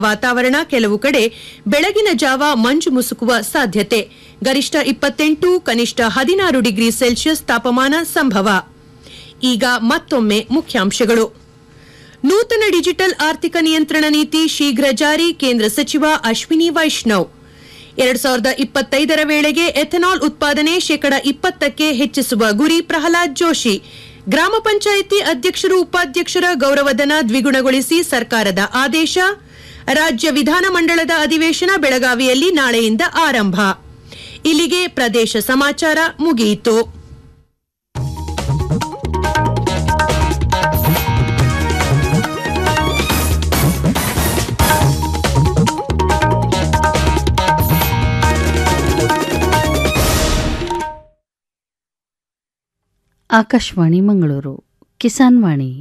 ವಾತಾವರಣ ಕೆಲವು ಕಡೆ ಬೆಳಗಿನ ಜಾವ ಮಂಜು ಮುಸುಕುವ ಸಾಧ್ಯತೆ ಗರಿಷ್ಠ ಇಪ್ಪತ್ತೆಂಟು ಕನಿಷ್ಠ ಹದಿನಾರು ಡಿಗ್ರಿ ಸೆಲ್ಸಿಯಸ್ ತಾಪಮಾನ ಸಂಭವ ಈಗ ಮತ್ತೊಮ್ಮೆ ಮುಖ್ಯಾಂಶಗಳು ನೂತನ ಡಿಜಿಟಲ್ ಆರ್ಥಿಕ ನಿಯಂತ್ರಣ ನೀತಿ ಶೀಘ್ರ ಜಾರಿ ಕೇಂದ್ರ ಸಚಿವ ಅಶ್ವಿನಿ ವೈಷ್ಣವ್ ಎರಡ್ ಸಾವಿರದ ಇಪ್ಪತ್ತೈದರ ವೇಳೆಗೆ ಎಥೆನಾಲ್ ಉತ್ಪಾದನೆ ಶೇಕಡ ಇಪ್ಪತ್ತಕ್ಕೆ ಹೆಚ್ಚಿಸುವ ಗುರಿ ಪ್ರಹ್ಲಾದ್ ಜೋಶಿ ಗ್ರಾಮ ಪಂಚಾಯಿತಿ ಅಧ್ಯಕ್ಷರು ಉಪಾಧ್ಯಕ್ಷರ ಗೌರವಧನ ದ್ವಿಗುಣಗೊಳಿಸಿ ಸರ್ಕಾರದ ಆದೇಶ ರಾಜ್ಯ ವಿಧಾನಮಂಡಲದ ಅಧಿವೇಶನ ಬೆಳಗಾವಿಯಲ್ಲಿ ನಾಳೆಯಿಂದ ಆರಂಭ ಇಲ್ಲಿಗೆ ಪ್ರದೇಶ ಸಮಾಚಾರ ಮುಗಿಯಿತು ಆಕಾಶವಾಣಿ ಮಂಗಳೂರು ಕಿಸಾನ್ ವಾಣಿ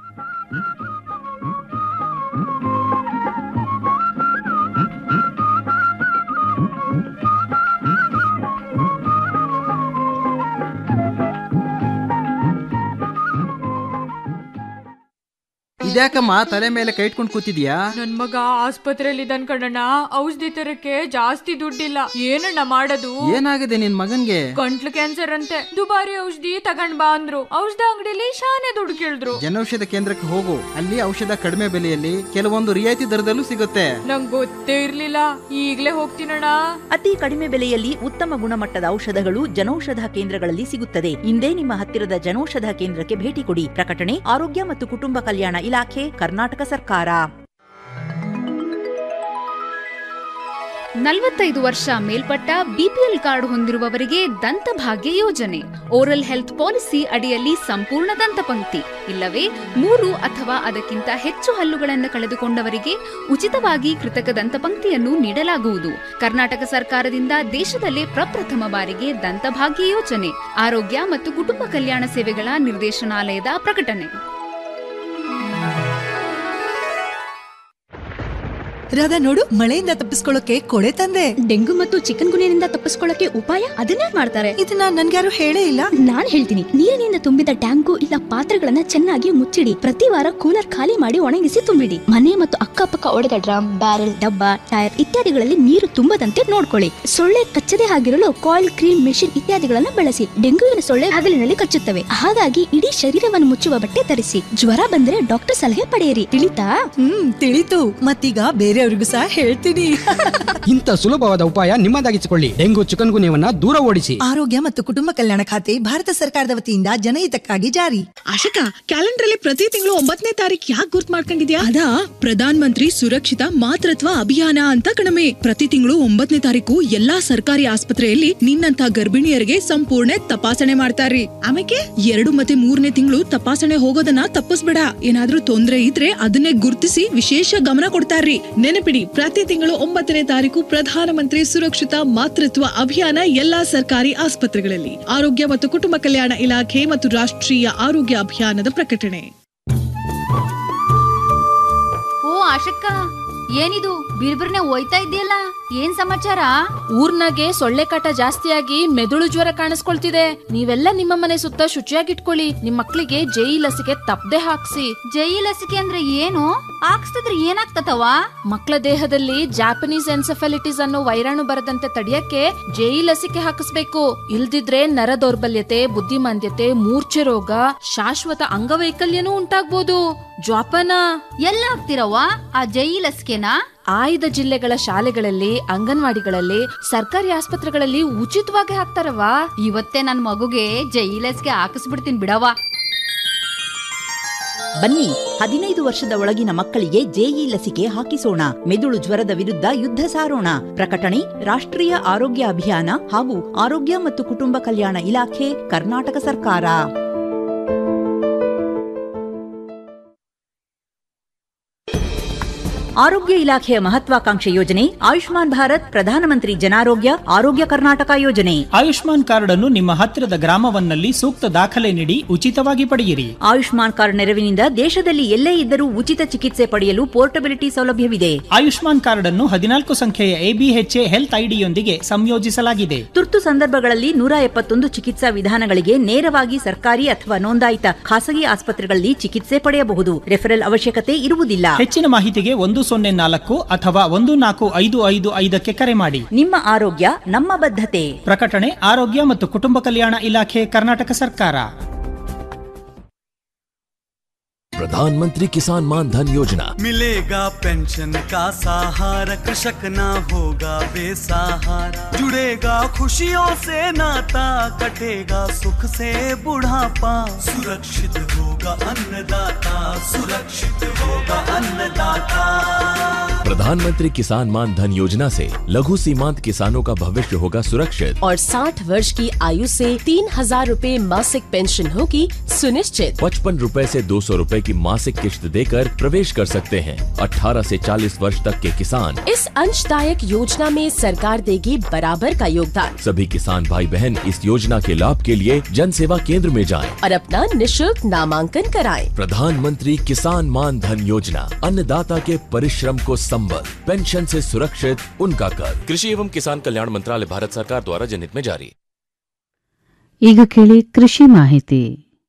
ಇದ್ಯಾಕಮ್ಮ ತಲೆ ಮೇಲೆ ಕೈ ಇಟ್ಕೊಂಡು ಕೂತಿದ್ಯಾ ನನ್ ಮಗ ಆಸ್ಪತ್ರೆಯಲ್ಲಿ ಇದ್ದಾನ್ ಕಣಣ್ಣ ಔಷಧಿ ತರಕ್ಕೆ ಜಾಸ್ತಿ ದುಡ್ಡಿಲ್ಲ ಏನಣ್ಣ ಮಾಡೋದು ಏನಾಗಿದೆ ನಿನ್ ಮಗನ್ಗೆ ಗಂಟ್ಲು ಕ್ಯಾನ್ಸರ್ ಅಂತೆ ದುಬಾರಿ ಔಷಧಿ ತಗೊಂಡ್ ಬಾ ಅಂದ್ರು ಔಷಧ ಅಂಗಡಿಲಿ ಶಾನೆ ದುಡ್ಡು ಕೇಳಿದ್ರು ಜನೌಷಧ ಕೇಂದ್ರಕ್ಕೆ ಹೋಗು ಅಲ್ಲಿ ಔಷಧ ಕಡಿಮೆ ಬೆಲೆಯಲ್ಲಿ ಕೆಲವೊಂದು ರಿಯಾಯಿತಿ ದರದಲ್ಲೂ ಸಿಗುತ್ತೆ ನಂಗ್ ಗೊತ್ತೇ ಇರ್ಲಿಲ್ಲ ಈಗ್ಲೇ ಹೋಗ್ತೀನಣ್ಣ ಅತಿ ಕಡಿಮೆ ಬೆಲೆಯಲ್ಲಿ ಉತ್ತಮ ಗುಣಮಟ್ಟದ ಔಷಧಗಳು ಜನೌಷಧ ಕೇಂದ್ರಗಳಲ್ಲಿ ಸಿಗುತ್ತದೆ ಇಂದೇ ನಿಮ್ಮ ಹತ್ತಿರದ ಜನೌಷಧ ಕೇಂದ್ರಕ್ಕೆ ಭೇಟಿ ಕೊಡಿ ಪ್ರಕಟಣೆ ಆರೋಗ್ಯ ಮತ್ತು ಕುಟುಂಬ ಕಲ್ಯಾಣ ಇಲಾಖೆ ಕರ್ನಾಟಕ ಸರ್ಕಾರ ನಲವತ್ತೈದು ವರ್ಷ ಮೇಲ್ಪಟ್ಟ ಬಿಪಿಎಲ್ ಕಾರ್ಡ್ ಹೊಂದಿರುವವರಿಗೆ ದಂತಭಾಗ್ಯ ಯೋಜನೆ ಓರಲ್ ಹೆಲ್ತ್ ಪಾಲಿಸಿ ಅಡಿಯಲ್ಲಿ ಸಂಪೂರ್ಣ ದಂತಪಂಕ್ತಿ ಇಲ್ಲವೇ ಮೂರು ಅಥವಾ ಅದಕ್ಕಿಂತ ಹೆಚ್ಚು ಹಲ್ಲುಗಳನ್ನು ಕಳೆದುಕೊಂಡವರಿಗೆ ಉಚಿತವಾಗಿ ಕೃತಕ ದಂತಪಂಕ್ತಿಯನ್ನು ನೀಡಲಾಗುವುದು ಕರ್ನಾಟಕ ಸರ್ಕಾರದಿಂದ ದೇಶದಲ್ಲೇ ಪ್ರಪ್ರಥಮ ಬಾರಿಗೆ ದಂತಭಾಗ್ಯ ಯೋಜನೆ ಆರೋಗ್ಯ ಮತ್ತು ಕುಟುಂಬ ಕಲ್ಯಾಣ ಸೇವೆಗಳ ನಿರ್ದೇಶನಾಲಯದ ಪ್ರಕಟಣೆ ರಾಧಾ ನೋಡು ಮಳೆಯಿಂದ ತಪ್ಪಿಸ್ಕೊಳ್ಳೋಕೆ ಕೊಡೆ ತಂದೆ ಡೆಂಗು ಮತ್ತು ಚಿಕನ್ ಗುನಿಯಿಂದ ತಪ್ಪಿಸ್ಕೊಳ್ಳಕ್ಕೆ ಉಪಾಯ ಅದನ್ನೇ ಮಾಡ್ತಾರೆ ಇದನ್ನ ನನ್ಗ್ಯಾರು ಹೇಳೇ ಇಲ್ಲ ನಾನ್ ಹೇಳ್ತೀನಿ ನೀರಿನಿಂದ ತುಂಬಿದ ಟ್ಯಾಂಕು ಇಲ್ಲ ಪಾತ್ರೆಗಳನ್ನ ಚೆನ್ನಾಗಿ ಮುಚ್ಚಿಡಿ ಪ್ರತಿ ವಾರ ಕೂಲರ್ ಖಾಲಿ ಮಾಡಿ ಒಣಗಿಸಿ ತುಂಬಿಡಿ ಮನೆ ಮತ್ತು ಅಕ್ಕಪಕ್ಕ ಒಡೆದ ಡ್ರಮ್ ಬ್ಯಾರೆಲ್ ಡಬ್ಬ ಟೈರ್ ಇತ್ಯಾದಿಗಳಲ್ಲಿ ನೀರು ತುಂಬದಂತೆ ನೋಡ್ಕೊಳ್ಳಿ ಸೊಳ್ಳೆ ಕಚ್ಚದೆ ಆಗಿರಲು ಕಾಯಿಲ್ ಕ್ರೀಮ್ ಮೆಷಿನ್ ಇತ್ಯಾದಿಗಳನ್ನ ಬಳಸಿ ಡೆಂಗುವಿನ ಸೊಳ್ಳೆ ಹಗಲಿನಲ್ಲಿ ಕಚ್ಚುತ್ತವೆ ಹಾಗಾಗಿ ಇಡೀ ಶರೀರವನ್ನು ಮುಚ್ಚುವ ಬಟ್ಟೆ ಧರಿಸಿ ಜ್ವರ ಬಂದರೆ ಡಾಕ್ಟರ್ ಸಲಹೆ ಪಡೆಯಿರಿ ತಿಳಿತಾ ಹ್ಮ್ ತಿಳಿತು ಮತ್ತೀಗ ಬೇರೆಯವ್ರಿಗೂ ಸಹ ಹೇಳ್ತೀನಿ ಇಂಥ ಸುಲಭವಾದ ಉಪಾಯ ನಿಮ್ಮದಾಗಿಸಿಕೊಳ್ಳಿ ಡೆಂಗು ಚಿಕನ್ ಗುನ್ಯವನ್ನ ದೂರ ಓಡಿಸಿ ಆರೋಗ್ಯ ಮತ್ತು ಕುಟುಂಬ ಕಲ್ಯಾಣ ಖಾತೆ ಭಾರತ ಸರ್ಕಾರದ ವತಿಯಿಂದ ಜನಹಿತಕ್ಕಾಗಿ ಜಾರಿ ಆಶಿಕಾ ಕ್ಯಾಲೆಂಡರ್ ಅಲ್ಲಿ ಪ್ರತಿ ತಿಂಗಳು ಒಂಬತ್ತನೇ ತಾರೀಕು ಯಾಕೆ ಗುರ್ತ್ ಮಾಡ್ಕೊಂಡಿದ್ಯಾ ಅದಾ ಪ್ರಧಾನ್ ಮಂತ್ರಿ ಸುರಕ್ಷಿತ ಮಾತೃತ್ವ ಅಭಿಯಾನ ಅಂತ ಕಣಮೆ ಪ್ರತಿ ತಿಂಗಳು ಒಂಬತ್ತನೇ ತಾರೀಕು ಎಲ್ಲಾ ಸರ್ಕಾರಿ ಆಸ್ಪತ್ರೆಯಲ್ಲಿ ನಿನ್ನಂತ ಗರ್ಭಿಣಿಯರಿಗೆ ಸಂಪೂರ್ಣ ತಪಾಸಣೆ ಮಾಡ್ತಾರ್ರಿ ಆಮೇಲೆ ಎರಡು ಮತ್ತೆ ಮೂರನೇ ತಿಂಗಳು ತಪಾಸಣೆ ಹೋಗೋದನ್ನ ತಪ್ಪಿಸ್ಬೇಡ ಏನಾದ್ರೂ ತೊಂದ್ರೆ ಇದ್ರೆ ಅದನ್ನೇ ಗುರ್ತಿಸಿ ವಿಶೇಷ ಗಮನ ಕೊಡ್ತಾರ್ರಿ ನೆನಪಿಡಿ ಪ್ರತಿ ತಿಂಗಳು ಒಂಬತ್ತನೇ ತಾರೀಕು ಪ್ರಧಾನಮಂತ್ರಿ ಸುರಕ್ಷಿತ ಮಾತೃತ್ವ ಅಭಿಯಾನ ಎಲ್ಲಾ ಸರ್ಕಾರಿ ಆಸ್ಪತ್ರೆಗಳಲ್ಲಿ ಆರೋಗ್ಯ ಮತ್ತು ಕುಟುಂಬ ಕಲ್ಯಾಣ ಇಲಾಖೆ ಮತ್ತು ರಾಷ್ಟ್ರೀಯ ಆರೋಗ್ಯ ಅಭಿಯಾನದ ಪ್ರಕಟಣೆ ಓ ಆಶಕ್ಕ ಏನಿದು ಬಿರ್ಬಿರ್ನೆ ಒಯ್ತಾ ಇದೆಯಲ್ಲ ಏನ್ ಸಮಾಚಾರ ಊರ್ನಾಗೆ ಸೊಳ್ಳೆ ಕಾಟ ಜಾಸ್ತಿಯಾಗಿ ಮೆದುಳು ಜ್ವರ ಕಾಣಿಸ್ಕೊಳ್ತಿದೆ ನೀವೆಲ್ಲ ನಿಮ್ಮ ಮನೆ ಸುತ್ತ ಶುಚಿಯಾಗಿಟ್ಕೊಳ್ಳಿ ನಿಮ್ ಮಕ್ಳಿಗೆ ಜೈ ಲಸಿಕೆ ತಪ್ಪದೆ ಹಾಕ್ಸಿ ಜೈ ಲಸಿಕೆ ಅಂದ್ರೆ ಏನು ಹಾಕ್ಸ್ತಿದ್ರೆ ಏನಾಗ್ತತವ ಮಕ್ಕಳ ದೇಹದಲ್ಲಿ ಜಾಪನೀಸ್ ಎನ್ಸೆಫಾಲಿಟಿಸ್ ಅನ್ನೋ ವೈರಾಣು ಬರದಂತೆ ತಡೆಯಕ್ಕೆ ಜೈ ಲಸಿಕೆ ಹಾಕಿಸ್ಬೇಕು ಇಲ್ದಿದ್ರೆ ನರ ದೌರ್ಬಲ್ಯತೆ ಬುದ್ಧಿಮಾಂದ್ಯತೆ ಮೂರ್ಛೆ ರೋಗ ಶಾಶ್ವತ ಅಂಗವೈಕಲ್ಯನೂ ಉಂಟಾಗ್ಬೋದು ಜ್ವಾಪನ ಎಲ್ಲ ಹಾಕ್ತಿರವ್ವ ಆ ಜೈ ಲಸಿಕೆನಾ ಆಯ್ದ ಜಿಲ್ಲೆಗಳ ಶಾಲೆಗಳಲ್ಲಿ ಅಂಗನವಾಡಿಗಳಲ್ಲಿ ಸರ್ಕಾರಿ ಆಸ್ಪತ್ರೆಗಳಲ್ಲಿ ಉಚಿತವಾಗಿ ಹಾಕ್ತಾರವಾ ಇವತ್ತೇ ನನ್ ಮಗುಗೆ ಜೈ ಲಸಿಕೆ ಹಾಕಿಸ್ಬಿಡ್ತೀನಿ ಬಿಡವ್ವ ಬನ್ನಿ ಹದಿನೈದು ವರ್ಷದ ಒಳಗಿನ ಮಕ್ಕಳಿಗೆ ಜೆಇ ಲಸಿಕೆ ಹಾಕಿಸೋಣ ಮೆದುಳು ಜ್ವರದ ವಿರುದ್ಧ ಯುದ್ಧ ಸಾರೋಣ ಪ್ರಕಟಣೆ ರಾಷ್ಟ್ರೀಯ ಆರೋಗ್ಯ ಅಭಿಯಾನ ಹಾಗೂ ಆರೋಗ್ಯ ಮತ್ತು ಕುಟುಂಬ ಕಲ್ಯಾಣ ಇಲಾಖೆ ಕರ್ನಾಟಕ ಸರ್ಕಾರ ಆರೋಗ್ಯ ಇಲಾಖೆಯ ಮಹತ್ವಾಕಾಂಕ್ಷೆ ಯೋಜನೆ ಆಯುಷ್ಮಾನ್ ಭಾರತ್ ಪ್ರಧಾನಮಂತ್ರಿ ಜನಾರೋಗ್ಯ ಆರೋಗ್ಯ ಕರ್ನಾಟಕ ಯೋಜನೆ ಆಯುಷ್ಮಾನ್ ಕಾರ್ಡ್ ಅನ್ನು ನಿಮ್ಮ ಹತ್ತಿರದ ಗ್ರಾಮವನ್ನಲ್ಲಿ ಸೂಕ್ತ ದಾಖಲೆ ನೀಡಿ ಉಚಿತವಾಗಿ ಪಡೆಯಿರಿ ಆಯುಷ್ಮಾನ್ ಕಾರ್ಡ್ ನೆರವಿನಿಂದ ದೇಶದಲ್ಲಿ ಎಲ್ಲೇ ಇದ್ದರೂ ಉಚಿತ ಚಿಕಿತ್ಸೆ ಪಡೆಯಲು ಪೋರ್ಟಬಿಲಿಟಿ ಸೌಲಭ್ಯವಿದೆ ಆಯುಷ್ಮಾನ್ ಕಾರ್ಡ್ ಅನ್ನು ಹದಿನಾಲ್ಕು ಸಂಖ್ಯೆಯ ಎಬಿಎಚ್ಎ ಹೆಲ್ತ್ ಐಡಿಯೊಂದಿಗೆ ಸಂಯೋಜಿಸಲಾಗಿದೆ ತುರ್ತು ಸಂದರ್ಭಗಳಲ್ಲಿ ನೂರ ಎಪ್ಪತ್ತೊಂದು ಚಿಕಿತ್ಸಾ ವಿಧಾನಗಳಿಗೆ ನೇರವಾಗಿ ಸರ್ಕಾರಿ ಅಥವಾ ನೋಂದಾಯಿತ ಖಾಸಗಿ ಆಸ್ಪತ್ರೆಗಳಲ್ಲಿ ಚಿಕಿತ್ಸೆ ಪಡೆಯಬಹುದು ರೆಫರಲ್ ಅವಶ್ಯಕತೆ ಇರುವುದಿಲ್ಲ ಹೆಚ್ಚಿನ ಮಾಹಿತಿಗೆ ಒಂದು ಸೊನ್ನೆ ನಾಲ್ಕು ಅಥವಾ ಒಂದು ನಾಲ್ಕು ಐದು ಐದು ಐದಕ್ಕೆ ಕರೆ ಮಾಡಿ ನಿಮ್ಮ ಆರೋಗ್ಯ ನಮ್ಮ ಬದ್ಧತೆ ಪ್ರಕಟಣೆ ಆರೋಗ್ಯ ಮತ್ತು ಕುಟುಂಬ ಕಲ್ಯಾಣ ಇಲಾಖೆ ಕರ್ನಾಟಕ ಸರ್ಕಾರ प्रधानमंत्री किसान मान धन योजना मिलेगा पेंशन का सहारा कृषक ना होगा बेसहारा जुड़ेगा खुशियों से नाता कटेगा सुख से बुढ़ापा सुरक्षित होगा अन्नदाता सुरक्षित होगा अन्नदाता प्रधानमंत्री किसान मान धन योजना से लघु सीमांत किसानों का भविष्य होगा सुरक्षित और 60 वर्ष की आयु से तीन हजार रूपए मासिक पेंशन होगी सुनिश्चित पचपन रूपए ऐसी दो सौ रूपए की मासिक किश्त देकर प्रवेश कर सकते हैं 18 से 40 वर्ष तक के किसान इस अंशदायक योजना में सरकार देगी बराबर का योगदान सभी किसान भाई बहन इस योजना के लाभ के लिए जन सेवा केंद्र में जाएं। और अपना निशुल्क नामांकन कराएं। प्रधानमंत्री किसान मान धन योजना अन्नदाता के परिश्रम को संबल पेंशन से सुरक्षित उनका कर कृषि एवं किसान कल्याण मंत्रालय भारत सरकार द्वारा जनहित में जारी ಈಗ ಕೇಳಿ ಕೃಷಿ ಮಾಹಿತಿ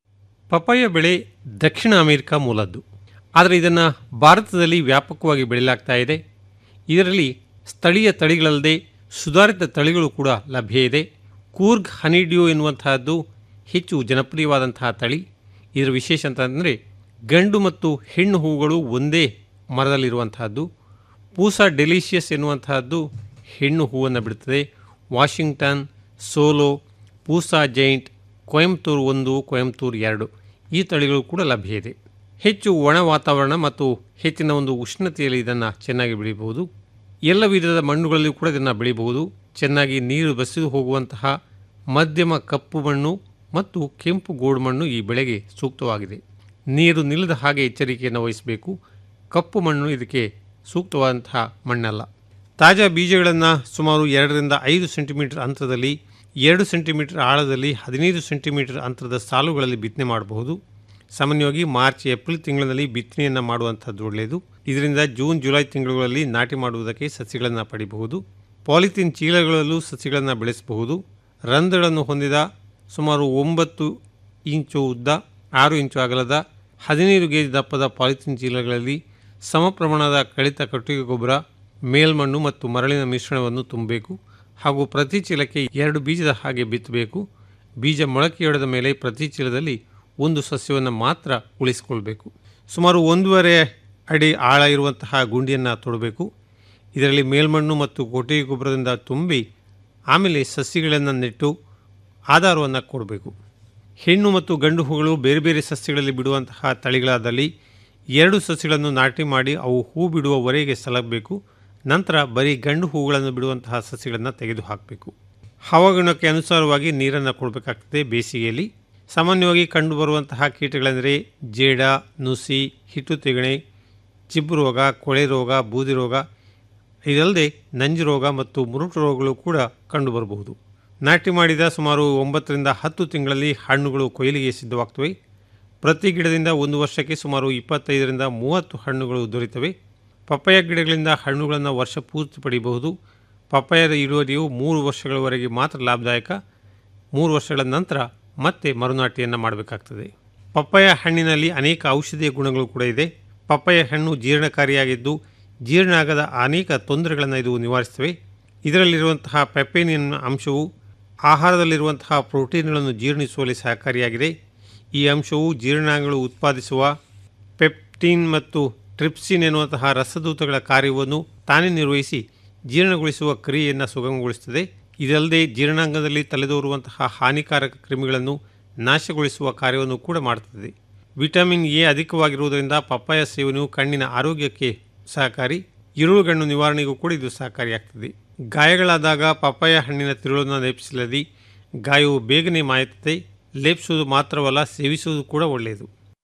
ಪಪಾಯ ಬೆಳೆ ದಕ್ಷಿಣ ಅಮೆರಿಕ ಮೂಲದ್ದು ಆದರೆ ಇದನ್ನು ಭಾರತದಲ್ಲಿ ವ್ಯಾಪಕವಾಗಿ ಬೆಳೆಯಲಾಗ್ತಾ ಇದೆ ಇದರಲ್ಲಿ ಸ್ಥಳೀಯ ತಳಿಗಳಲ್ಲದೆ ಸುಧಾರಿತ ತಳಿಗಳು ಕೂಡ ಲಭ್ಯ ಇದೆ ಕೂರ್ಗ್ ಹನಿಡ್ಯೂ ಎನ್ನುವಂತಹದ್ದು ಹೆಚ್ಚು ಜನಪ್ರಿಯವಾದಂತಹ ತಳಿ ಇದರ ವಿಶೇಷ ಅಂತಂದರೆ ಗಂಡು ಮತ್ತು ಹೆಣ್ಣು ಹೂಗಳು ಒಂದೇ ಮರದಲ್ಲಿರುವಂತಹದ್ದು ಪೂಸಾ ಡೆಲಿಷಿಯಸ್ ಎನ್ನುವಂತಹದ್ದು ಹೆಣ್ಣು ಹೂವನ್ನು ಬಿಡುತ್ತದೆ Washington Solo Pusa giant Coimbatore ಒಂದು ಕೊಯಂಬತ್ತೂರು ಎರಡು ಈ ತಳಿಗಳು ಕೂಡ ಲಭ್ಯ ಇದೆ ಹೆಚ್ಚು ಒಣ ವಾತಾವರಣ ಮತ್ತು ಹೆಚ್ಚಿನ ಒಂದು ಉಷ್ಣತೆಯಲ್ಲಿ ಇದನ್ನು ಚೆನ್ನಾಗಿ ಬೆಳೆಯಬಹುದು ಎಲ್ಲ ವಿಧದ ಮಣ್ಣುಗಳಲ್ಲಿ ಕೂಡ ಇದನ್ನು ಬೆಳೆಯಬಹುದು ಚೆನ್ನಾಗಿ ನೀರು ಬಸಿದು ಹೋಗುವಂತಹ ಮಧ್ಯಮ ಕಪ್ಪು ಮಣ್ಣು ಮತ್ತು ಕೆಂಪು ಗೋಡು ಮಣ್ಣು ಈ ಬೆಳೆಗೆ ಸೂಕ್ತವಾಗಿದೆ ನೀರು ನಿಲ್ಲದ ಹಾಗೆ ಎಚ್ಚರಿಕೆಯನ್ನು ವಹಿಸಬೇಕು ಕಪ್ಪು ಮಣ್ಣು ಇದಕ್ಕೆ ಸೂಕ್ತವಾದಂತಹ ಮಣ್ಣಲ್ಲ ತಾಜಾ ಬೀಜಗಳನ್ನು ಸುಮಾರು ಎರಡರಿಂದ ಐದು ಸೆಂಟಿಮೀಟರ್ ಅಂತರದಲ್ಲಿ ಎರಡು ಸೆಂಟಿಮೀಟರ್ ಆಳದಲ್ಲಿ ಹದಿನೈದು ಸೆಂಟಿಮೀಟರ್ ಅಂತರದ ಸಾಲುಗಳಲ್ಲಿ ಬಿತ್ತನೆ ಮಾಡಬಹುದು ಸಾಮಾನ್ಯವಾಗಿ ಮಾರ್ಚ್ ಏಪ್ರಿಲ್ ತಿಂಗಳಿನಲ್ಲಿ ಬಿತ್ತನೆಯನ್ನು ಮಾಡುವಂಥದ್ದು ಒಳ್ಳೆಯದು ಇದರಿಂದ ಜೂನ್ ಜುಲೈ ತಿಂಗಳುಗಳಲ್ಲಿ ನಾಟಿ ಮಾಡುವುದಕ್ಕೆ ಸಸಿಗಳನ್ನು ಪಡಿಬಹುದು ಪಾಲಿಥೀನ್ ಚೀಲಗಳಲ್ಲೂ ಸಸಿಗಳನ್ನು ಬೆಳೆಸಬಹುದು ರಂಧ್ರಗಳನ್ನು ಹೊಂದಿದ ಸುಮಾರು ಒಂಬತ್ತು ಇಂಚು ಉದ್ದ ಆರು ಇಂಚು ಅಗಲದ ಹದಿನೈದು ಗೇಜ್ ದಪ್ಪದ ಪಾಲಿಥೀನ್ ಚೀಲಗಳಲ್ಲಿ ಸಮ ಪ್ರಮಾಣದ ಕಳಿತ ಕಟ್ಟಿಗೆ ಗೊಬ್ಬರ ಮೇಲ್ಮಣ್ಣು ಮತ್ತು ಮರಳಿನ ಮಿಶ್ರಣವನ್ನು ತುಂಬಬೇಕು ಹಾಗೂ ಪ್ರತಿ ಚೀಲಕ್ಕೆ ಎರಡು ಬೀಜದ ಹಾಗೆ ಬಿತ್ತಬೇಕು ಬೀಜ ಮೊಳಕೆಯೊಡೆದ ಮೇಲೆ ಪ್ರತಿ ಚೀಲದಲ್ಲಿ ಒಂದು ಸಸ್ಯವನ್ನು ಮಾತ್ರ ಉಳಿಸಿಕೊಳ್ಬೇಕು ಸುಮಾರು ಒಂದೂವರೆ ಅಡಿ ಆಳ ಇರುವಂತಹ ಗುಂಡಿಯನ್ನು ತೊಡಬೇಕು ಇದರಲ್ಲಿ ಮೇಲ್ಮಣ್ಣು ಮತ್ತು ಕೊಟ್ಟಿಗೆ ಗೊಬ್ಬರದಿಂದ ತುಂಬಿ ಆಮೇಲೆ ಸಸ್ಯಗಳನ್ನು ನೆಟ್ಟು ಆಧಾರವನ್ನು ಕೊಡಬೇಕು ಹೆಣ್ಣು ಮತ್ತು ಗಂಡು ಹೂಗಳು ಬೇರೆ ಬೇರೆ ಸಸ್ಯಗಳಲ್ಲಿ ಬಿಡುವಂತಹ ತಳಿಗಳಾದಲ್ಲಿ ಎರಡು ಸಸ್ಯಗಳನ್ನು ನಾಟಿ ಮಾಡಿ ಅವು ಹೂ ಬಿಡುವವರೆಗೆ ಸಲಹಬೇಕು ನಂತರ ಬರೀ ಗಂಡು ಹೂಗಳನ್ನು ಬಿಡುವಂತಹ ಸಸ್ಯಗಳನ್ನು ತೆಗೆದು ಹಾಕಬೇಕು ಹವಾಗುಣಕ್ಕೆ ಅನುಸಾರವಾಗಿ ನೀರನ್ನು ಕೊಡಬೇಕಾಗ್ತದೆ ಬೇಸಿಗೆಯಲ್ಲಿ ಸಾಮಾನ್ಯವಾಗಿ ಕಂಡುಬರುವಂತಹ ಕೀಟಗಳೆಂದರೆ ಜೇಡ ನುಸಿ ಹಿಟ್ಟು ತೆಗಣೆ ಚಿಬ್ಬು ರೋಗ ಕೊಳೆ ರೋಗ ಬೂದಿ ರೋಗ ಇದಲ್ಲದೆ ನಂಜು ರೋಗ ಮತ್ತು ಮುರುಟು ರೋಗಗಳು ಕೂಡ ಕಂಡುಬರಬಹುದು ನಾಟಿ ಮಾಡಿದ ಸುಮಾರು ಒಂಬತ್ತರಿಂದ ಹತ್ತು ತಿಂಗಳಲ್ಲಿ ಹಣ್ಣುಗಳು ಕೊಯ್ಲಿಗೆ ಸಿದ್ಧವಾಗ್ತವೆ ಪ್ರತಿ ಗಿಡದಿಂದ ಒಂದು ವರ್ಷಕ್ಕೆ ಸುಮಾರು ಇಪ್ಪತ್ತೈದರಿಂದ ಮೂವತ್ತು ಹಣ್ಣುಗಳು ದೊರೆತವೆ ಪಪ್ಪಾಯ ಗಿಡಗಳಿಂದ ಹಣ್ಣುಗಳನ್ನು ವರ್ಷ ಪೂರ್ತಿ ಪಡೆಯಬಹುದು ಪಪ್ಪಾಯದ ಇಳುವರಿಯು ಮೂರು ವರ್ಷಗಳವರೆಗೆ ಮಾತ್ರ ಲಾಭದಾಯಕ ಮೂರು ವರ್ಷಗಳ ನಂತರ ಮತ್ತೆ ಮರುನಾಟಿಯನ್ನು ಮಾಡಬೇಕಾಗ್ತದೆ ಪಪ್ಪಾಯ ಹಣ್ಣಿನಲ್ಲಿ ಅನೇಕ ಔಷಧೀಯ ಗುಣಗಳು ಕೂಡ ಇದೆ ಪಪ್ಪಾಯ ಹಣ್ಣು ಜೀರ್ಣಕಾರಿಯಾಗಿದ್ದು ಜೀರ್ಣ ಆಗದ ಅನೇಕ ತೊಂದರೆಗಳನ್ನು ಇದು ನಿವಾರಿಸ್ತವೆ ಇದರಲ್ಲಿರುವಂತಹ ಪೆಪೇನಿಯನ್ ಅಂಶವು ಆಹಾರದಲ್ಲಿರುವಂತಹ ಪ್ರೋಟೀನ್ಗಳನ್ನು ಜೀರ್ಣಿಸುವಲ್ಲಿ ಸಹಕಾರಿಯಾಗಿದೆ ಈ ಅಂಶವು ಜೀರ್ಣಾಂಗಗಳು ಉತ್ಪಾದಿಸುವ ಪೆಪ್ಟಿನ್ ಮತ್ತು ಟ್ರಿಪ್ಸಿನ್ ಎನ್ನುವಂತಹ ರಸದೂತಗಳ ಕಾರ್ಯವನ್ನು ತಾನೇ ನಿರ್ವಹಿಸಿ ಜೀರ್ಣಗೊಳಿಸುವ ಕ್ರಿಯೆಯನ್ನು ಸುಗಮಗೊಳಿಸುತ್ತದೆ ಇದಲ್ಲದೆ ಜೀರ್ಣಾಂಗದಲ್ಲಿ ತಲೆದೋರುವಂತಹ ಹಾನಿಕಾರಕ ಕ್ರಿಮಿಗಳನ್ನು ನಾಶಗೊಳಿಸುವ ಕಾರ್ಯವನ್ನು ಕೂಡ ಮಾಡುತ್ತದೆ ವಿಟಮಿನ್ ಎ ಅಧಿಕವಾಗಿರುವುದರಿಂದ ಪಪ್ಪಾಯ ಸೇವನೆಯು ಕಣ್ಣಿನ ಆರೋಗ್ಯಕ್ಕೆ ಸಹಕಾರಿ ಇರುಳುಗಣ್ಣು ನಿವಾರಣೆಗೂ ಕೂಡ ಇದು ಸಹಕಾರಿಯಾಗ್ತದೆ ಗಾಯಗಳಾದಾಗ ಪಪ್ಪಾಯ ಹಣ್ಣಿನ ತಿರುಳನ್ನು ಲೇಪಿಸಲದಿ ಗಾಯವು ಬೇಗನೆ ಮಾಯುತ್ತದೆ ಲೇಪಿಸುವುದು ಮಾತ್ರವಲ್ಲ ಸೇವಿಸುವುದು ಕೂಡ ಒಳ್ಳೆಯದು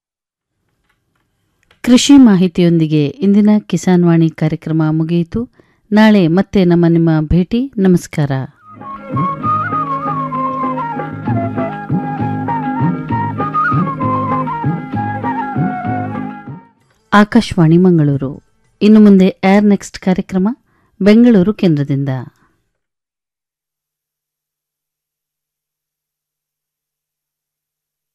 ಕೃಷಿ ಮಾಹಿತಿಯೊಂದಿಗೆ ಇಂದಿನ ಕಿಸಾನ್ ವಾಣಿ ಕಾರ್ಯಕ್ರಮ ಮುಗಿಯಿತು ನಾಳೆ ಮತ್ತೆ ನಮ್ಮ ನಿಮ್ಮ ಭೇಟಿ ನಮಸ್ಕಾರ ಆಕಾಶವಾಣಿ ಮಂಗಳೂರು ಇನ್ನು ಮುಂದೆ ಏರ್ ನೆಕ್ಸ್ಟ್ ಕಾರ್ಯಕ್ರಮ ಬೆಂಗಳೂರು ಕೇಂದ್ರದಿಂದ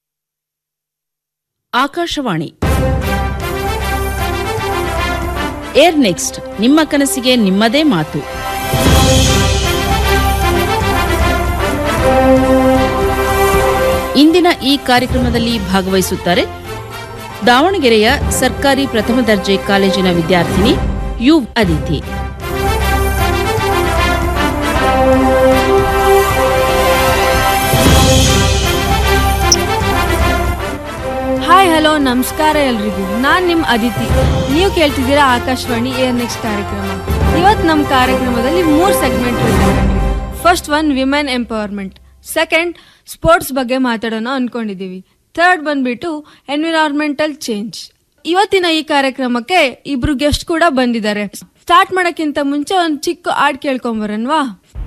ಆಕಾಶವಾಣಿ ಏರ್ ನೆಕ್ಸ್ಟ್ ನಿಮ್ಮ ಕನಸಿಗೆ ನಿಮ್ಮದೇ ಮಾತು ಇಂದಿನ ಈ ಕಾರ್ಯಕ್ರಮದಲ್ಲಿ ಭಾಗವಹಿಸುತ್ತಾರೆ ದಾವಣಗೆರೆಯ ಸರ್ಕಾರಿ ಪ್ರಥಮ ದರ್ಜೆ ಕಾಲೇಜಿನ ವಿದ್ಯಾರ್ಥಿನಿ ಯು ಅದಿತಿ ಹಾಯ್ ಹಲೋ ನಮಸ್ಕಾರ ಎಲ್ರಿಗೂ ನಾನು ನಿಮ್ಮ ಅದಿತಿ ನೀವು ಕೇಳ್ತಿದ್ದೀರಾ ಆಕಾಶವಾಣಿ ಏರ್ ನೆಕ್ಸ್ಟ್ ಕಾರ್ಯಕ್ರಮ ಇವತ್ತು ನಮ್ಮ ಕಾರ್ಯಕ್ರಮದಲ್ಲಿ ಮೂರು ಸೆಗ್ಮೆಂಟ್ ಇದೆ first one women empowerment second sports ಬಗ್ಗೆ ಮಾತಾಡೋಣ ಅನ್ಕೊಂಡಿದ್ದೀವಿ ಥರ್ಡ್ ಬಂದ್ಬಿಟ್ಟು ಎನ್ವಿರಾನ್ಮೆಂಟಲ್ ಚೇಂಜ್ ಇವತ್ತಿನ ಈ ಕಾರ್ಯಕ್ರಮಕ್ಕೆ ಇಬ್ರು ಗೆಸ್ಟ್ ಕೂಡ ಬಂದಿದ್ದಾರೆ ಸ್ಟಾರ್ಟ್ ಮಾಡೋಕ್ಕಿಂತ ಮುಂಚೆ ಒಂದು ಚಿಕ್ಕ ಹಾಡ್ ಕೇಳ್ಕೊಂಬರನ್ವಾ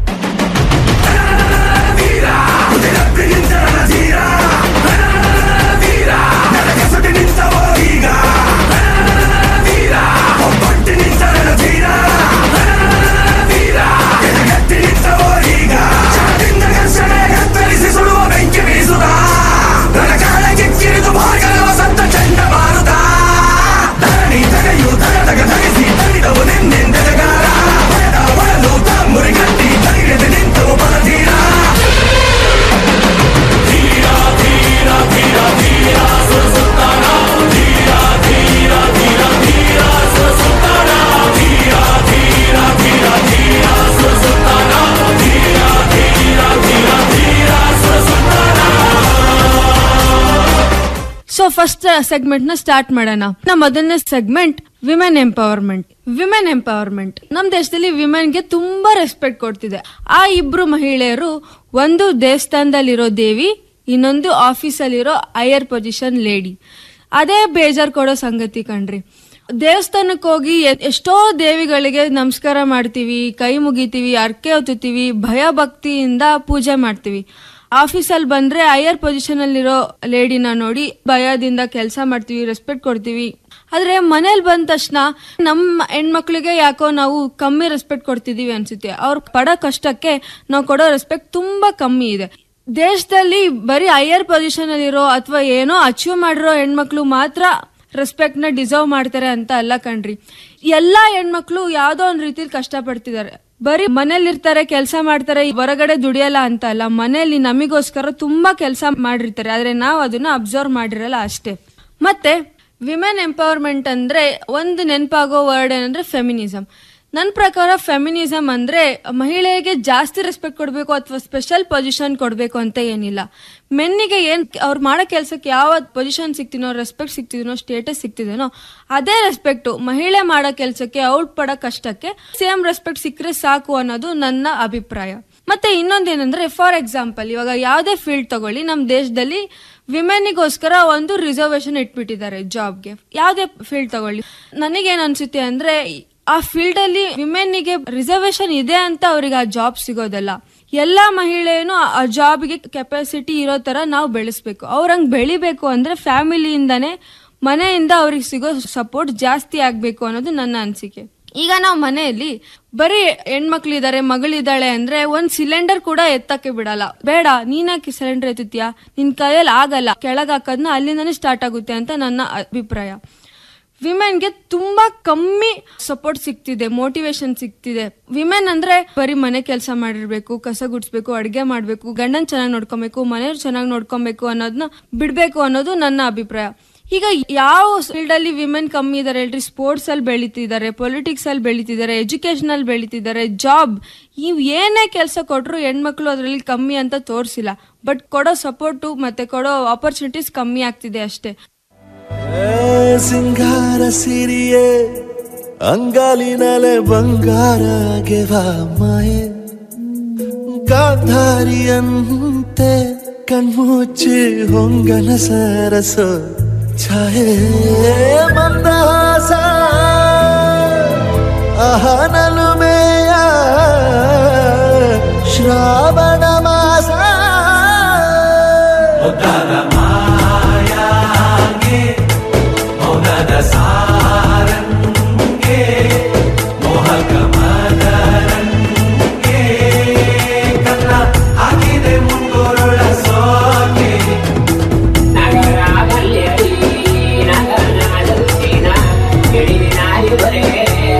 ಸೊ ಫಸ್ಟ್ ಸೆಗ್ಮೆಂಟ್ ನ ಸ್ಟಾರ್ಟ್ ಮಾಡೋಣ ನಮ್ಮ ಮೊದಲನೇ segment women empowerment women empowerment ನಮ್ಮ ದೇಶದಲ್ಲಿ ವಿಮೆನ್ಗೆ ತುಂಬಾ ರೆಸ್ಪೆಕ್ಟ್ ಕೊಡ್ತಿದೆ ಆ ಇಬ್ರು ಮಹಿಳೆಯರು ಒಂದು ದೇವಸ್ಥಾನದಲ್ಲಿರೋ ದೇವಿ ಇನ್ನೊಂದು ಆಫೀಸಲ್ಲಿರೋ ಹೈಯರ್ ಪೊಸಿಷನ್ ಲೇಡಿ ಅದೇ ಬೇಜಾರ್ ಕೊಡೋ ಸಂಗತಿ ಕಣ್ರಿ ದೇವಸ್ಥಾನಕ್ಕೆ ಹೋಗಿ ಎ- ಎಷ್ಟೋ ದೇವಿಗಳಿಗೆ ನಮಸ್ಕಾರ ಮಾಡ್ತೀವಿ ಕೈ ಮುಗಿತೀವಿ ಅರ್ಕೆ ಹೊತ್ತುತ್ತೀವಿ ಭಯ ಭಕ್ತಿಯಿಂದ ಪೂಜೆ ಮಾಡ್ತೀವಿ ಆಫೀಸಲ್ಲಿ ಬಂದ್ರೆ ಹೈಯರ್ ಪೊಸಿಷನ್ ಅಲ್ಲಿರೋ ಲೇಡಿನ ನೋಡಿ ಭಯದಿಂದ ಕೆಲಸ ಮಾಡ್ತೀವಿ ರೆಸ್ಪೆಕ್ಟ್ ಕೊಡ್ತೀವಿ ಆದ್ರೆ ಮನೇಲಿ ಬಂದ ತಕ್ಷಣ ನಮ್ಮ ಹೆಣ್ಮಕ್ಳಿಗೆ ಯಾಕೋ ನಾವು ಕಮ್ಮಿ ರೆಸ್ಪೆಕ್ಟ್ ಕೊಡ್ತಿದೀವಿ ಅನ್ಸುತ್ತೆ ಅವ್ರು ಪಡೋ ಕಷ್ಟಕ್ಕೆ ನಾವು ಕೊಡೋ ರೆಸ್ಪೆಕ್ಟ್ ತುಂಬಾ ಕಮ್ಮಿ ಇದೆ ದೇಶದಲ್ಲಿ ಬರೀ ಹೈಯರ್ ಪೊಸಿಷನ್ ಅಲ್ಲಿರೋ ಅಥವಾ ಏನೋ ಅಚೀವ್ ಮಾಡಿರೋ ಹೆಣ್ಮಕ್ಳು ಮಾತ್ರ ರೆಸ್ಪೆಕ್ಟ್ ನ ಡಿಸರ್ವ್ ಮಾಡ್ತಾರೆ ಅಂತ ಅಲ್ಲ ಕಣ್ರಿ ಎಲ್ಲಾ ಹೆಣ್ಮಕ್ಳು ಯಾವ್ದೋ ಒಂದ್ ರೀತಿಲಿ ಕಷ್ಟ ಪಡ್ತಿದ್ದಾರೆ ಬರೀ ಮನೇಲಿ ಇರ್ತಾರೆ ಕೆಲಸ ಮಾಡ್ತಾರೆ ಹೊರಗಡೆ ದುಡಿಯಲ್ಲ ಅಂತ ಅಲ್ಲ ಮನೇಲಿ ನಮಿಗೋಸ್ಕರ ತುಂಬಾ ಕೆಲಸ ಮಾಡಿರ್ತಾರೆ ಆದ್ರೆ ನಾವು ಅದನ್ನ ಅಬ್ಸರ್ವ್ ಮಾಡಿರಲ್ಲ ಅಷ್ಟೇ ಮತ್ತೆ ವಿಮೆನ್ ಎಂಪವರ್ಮೆಂಟ್ ಅಂದ್ರೆ ಒಂದು ನೆನಪಾಗೋ ವರ್ಡ್ ಏನಂದ್ರೆ ಫೆಮಿನಿಸಮ್ ನನ್ನ ಪ್ರಕಾರ ಫೆಮಿನಿಸಮ್ ಅಂದ್ರೆ ಮಹಿಳೆಗೆ ಜಾಸ್ತಿ ರೆಸ್ಪೆಕ್ಟ್ ಕೊಡಬೇಕು ಅಥವಾ ಸ್ಪೆಷಲ್ ಪೊಸಿಷನ್ ಕೊಡಬೇಕು ಅಂತ ಏನಿಲ್ಲ ಮೆನ್ನಿಗೆ ಏನ್ ಅವ್ರು ಮಾಡೋ ಕೆಲಸಕ್ಕೆ ಯಾವ ಪೊಸಿಷನ್ ಸಿಗ್ತೀನೋ ರೆಸ್ಪೆಕ್ಟ್ ಸಿಗ್ತಿದನೋ ಸ್ಟೇಟಸ್ ಸಿಗ್ತಿದನೋ ಅದೇ ರೆಸ್ಪೆಕ್ಟ್ ಮಹಿಳೆ ಮಾಡೋ ಕೆಲಸಕ್ಕೆ ಅವ್ಳು ಪಡೋ ಕಷ್ಟಕ್ಕೆ ಸೇಮ್ ರೆಸ್ಪೆಕ್ಟ್ ಸಿಕ್ಕರೆ ಸಾಕು ಅನ್ನೋದು ನನ್ನ ಅಭಿಪ್ರಾಯ ಮತ್ತೆ ಇನ್ನೊಂದೇನಂದ್ರೆ ಫಾರ್ ಎಕ್ಸಾಂಪಲ್ ಇವಾಗ ಯಾವುದೇ ಫೀಲ್ಡ್ ತಗೊಳ್ಳಿ ನಮ್ಮ ದೇಶದಲ್ಲಿ ವಿಮೆನ್ನಿಗೋಸ್ಕರ ಒಂದು ರಿಸರ್ವೇಶನ್ ಇಟ್ಬಿಟ್ಟಿದ್ದಾರೆ ಜಾಬ್ಗೆ ಯಾವುದೇ ಫೀಲ್ಡ್ ತಗೊಳ್ಳಿ ನನಗೇನ್ ಅನ್ಸುತ್ತೆ ಅಂದ್ರೆ ಆ ಫೀಲ್ಡ್ ಅಲ್ಲಿ ವಿಮೆನ್ನಿಗೆ ರಿಸರ್ವೇಶನ್ ಇದೆ ಅಂತ ಅವ್ರಿಗೆ ಆ ಜಾಬ್ ಸಿಗೋದಲ್ಲ ಎಲ್ಲಾ ಮಹಿಳೆಯೂ ಆ ಜಾಬ್ಗೆ ಕೆಪಾಸಿಟಿ ಇರೋ ತರ ನಾವು ಬೆಳೆಸ್ಬೇಕು ಅವ್ರಂಗ್ ಬೆಳಿಬೇಕು ಅಂದ್ರೆ ಫ್ಯಾಮಿಲಿಯಿಂದಾನೇ ಮನೆಯಿಂದ ಅವ್ರಿಗೆ ಸಿಗೋ ಸಪೋರ್ಟ್ ಜಾಸ್ತಿ ಆಗ್ಬೇಕು ಅನ್ನೋದು ನನ್ನ ಅನಿಸಿಕೆ ಈಗ ನಾವು ಮನೆಯಲ್ಲಿ ಬರೀ ಹೆಣ್ಮಕ್ಳಿದಾರೆ ಮಗಳಿದ್ದಾಳೆ ಅಂದ್ರೆ ಒಂದ್ ಸಿಲಿಂಡರ್ ಕೂಡ ಎತ್ತಕ್ಕೆ ಬಿಡಲ್ಲ ಬೇಡ ನೀನಾಕಿ ಸಿಲಿಂಡರ್ ಎತ್ತುತ್ತೀಯಾ ನಿನ್ ಕೈಯಲ್ಲಿ ಆಗಲ್ಲ ಕೆಳಗ್ ಹಾಕೋದ್ನ ಅಲ್ಲಿಂದಾನೇ ಸ್ಟಾರ್ಟ್ ಆಗುತ್ತೆ ಅಂತ ನನ್ನ ಅಭಿಪ್ರಾಯ ವಿಮೆನ್ಗೆ ತುಂಬಾ ಕಮ್ಮಿ ಸಪೋರ್ಟ್ ಸಿಗ್ತಿದೆ ಮೋಟಿವೇಶನ್ ಸಿಗ್ತಿದೆ ವಿಮೆನ್ ಅಂದ್ರೆ ಬರೀ ಮನೆ ಕೆಲಸ ಮಾಡಿರ್ಬೇಕು ಕಸ ಗುಡಿಸ್ಬೇಕು ಅಡ್ಗೆ ಮಾಡ್ಬೇಕು ಗಂಡನ್ ಚೆನ್ನಾಗಿ ನೋಡ್ಕೊಬೇಕು ಮನೆಯವ್ರು ಚೆನ್ನಾಗಿ ನೋಡ್ಕೊಬೇಕು ಅನ್ನೋದನ್ನ ಬಿಡ್ಬೇಕು ಅನ್ನೋದು ನನ್ನ ಅಭಿಪ್ರಾಯ ಈಗ ಯಾವ ಫೀಲ್ಡ್ ಅಲ್ಲಿ ವಿಮೆನ್ ಕಮ್ಮಿ ಇದಾರೆ ಹೇಳ್ರಿ ಸ್ಪೋರ್ಟ್ಸ್ ಅಲ್ಲಿ ಬೆಳಿತಿದ್ದಾರೆ ಪೊಲಿಟಿಕ್ಸ್ ಅಲ್ಲಿ ಬೆಳಿತಿದ್ದಾರೆ ಎಜುಕೇಶನ್ ಅಲ್ಲಿ ಬೆಳಿತಿದ್ದಾರೆ ಜಾಬ್ ಇವ್ ಏನೇ ಕೆಲಸ ಕೊಟ್ರು ಹೆಣ್ಮಕ್ಳು ಅದರಲ್ಲಿ ಕಮ್ಮಿ ಅಂತ ತೋರಿಸಿಲ್ಲ ಬಟ್ ಕೊಡೋ ಸಪೋರ್ಟು ಮತ್ತೆ ಕೊಡೋ ಆಪರ್ಚುನಿಟೀಸ್ ಕಮ್ಮಿ ಆಗ್ತಿದೆ ಅಷ್ಟೇ ಸಿಂಗಾರ ಸಿರಿಯೇ ಅಂಗಾಲಿನಲೆ ಬಂಗಾರ ಗೆವ ಮಾಯೆ ಗಾಂಧಾರಿಯಂತೆ ಕಣ್ಮುಚ್ಚಿ ಹೊಂಗನ ಸರಸ ಛಾಯೆ ಮಂದಹಾಸ ಅಹನಲು ಮೇಯ ಶ್ರಾವಣ ಮಾಸ ಮೌನದ ಸಾರಂಗೆ ಮೋಹಕ ಮದರಂಗೆ ಕನ್ನ ಹಾಕಿದೆ ಮುಂಗೋರುಳ ಸೋಕೆ ನಗರ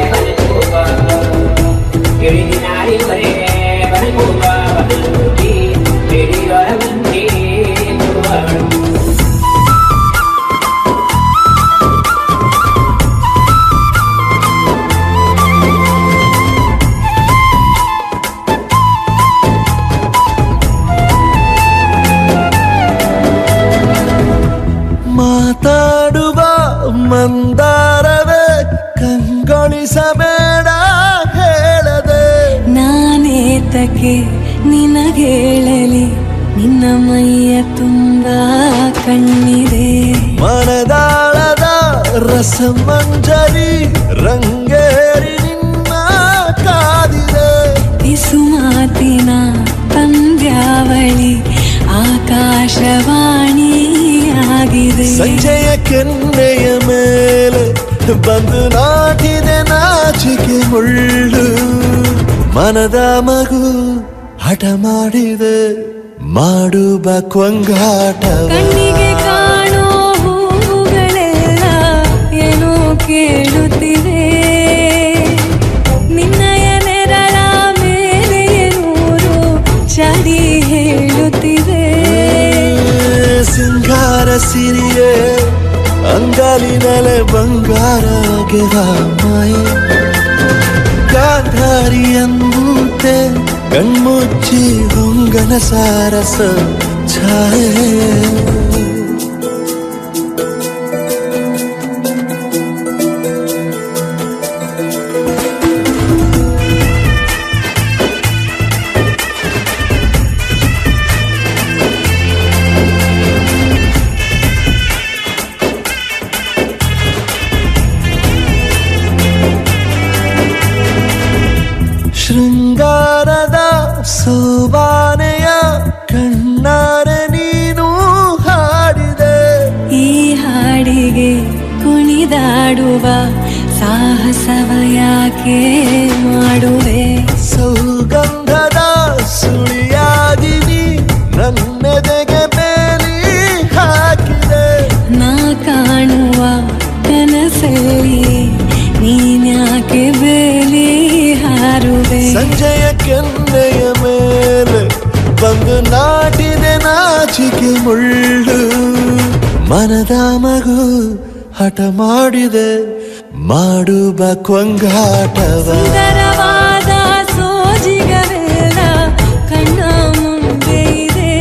ಯಾಕೆ ನಿನಗೇಳಲಿ ನಿನ್ನ ಮೈಯ ತುಂಬ ಕಣ್ಣಿದೆ ಮನದಾಳದ ರಸಮಂಜರಿ ರಂಗೇರಿ ನಿನ್ನ ಕಾದಿದೆ ಬಿಸು ಮಾತಿನ ಪಂದ್ಯಾವಳಿ ಆಕಾಶವಾಣಿಯಾಗಿದೆ ಸಂಜೆಯ ಕೆನ್ನೆಯ ಮೇಲೆ ಬಂದು ನಾಟಿದೆ ನಾಚಿಕೆ ಮುಳ್ಳು ಮನದ ಮಗು ಹಠ ಮಾಡಿದೆ ಮಾಡುವ ಕೊಂಗಾಟವ ಕಣ್ಣಿಗೆ ಕಾಣೋ ಹೂವುಗಳೆಲ್ಲ ಏನೋ ಕೇಳುತ್ತಿವೆ ನಿನ್ನಯ ನೆರಳ ಮೇಲೆ ನೂರು ಚಡಿ ಹೇಳುತ್ತಿವೆ ಸಿಂಗಾರ ಸಿರಿಯೇ ಅಂಗಲಿನಲೆ ಬಂಗಾರ ಮಾಯ ಗಾಂಧಾರಿಯಂತೆ ಕಣ್ಮುಚ್ಚಿ ಹೊಂಗನ ಸಾರಸ ಛಾಯೆ ಶೃಂಗಾರದ ಸೋಬಾನೆಯ ಕಣ್ಣಾರೆ ನೀನು ಹಾಡಿದೆ ಈ ಹಾಡಿಗೆ ಕುಣಿದಾಡುವ ಸಾಹಸವ ಯಾಕೆ ಮಾಡುವೆ ಸೌಗಂಧದ ಸುಳಿಯಾಗಿ ನೀ ನನ್ನೆದೆಗೆ ಬೇಲಿ ಹಾಕಿದೆ ನಾ ಕಾಣುವ ಕನಸಲ್ಲಿ ನೀನ್ಯಾಕೆ ಬೇಲಿ ಹಾರುವೆ ಸಂಜೆಯ ಕೆನ್ನೆಯ ಮೇಲೆ ಬಂದು ನಾಟಿದೆ ನಾಚಿಕೆ ಮುಳ್ಳು ಮನದ ಮಗು ಹಠ ಮಾಡಿದೆ ಮಾಡುವ ಕೊಂಗಾಟವ ಸುಂದರವಾದ ಸೋಜಿಗವೆಲ್ಲ ಕಣ್ಣ ಮುಂದೆ ಇದೆ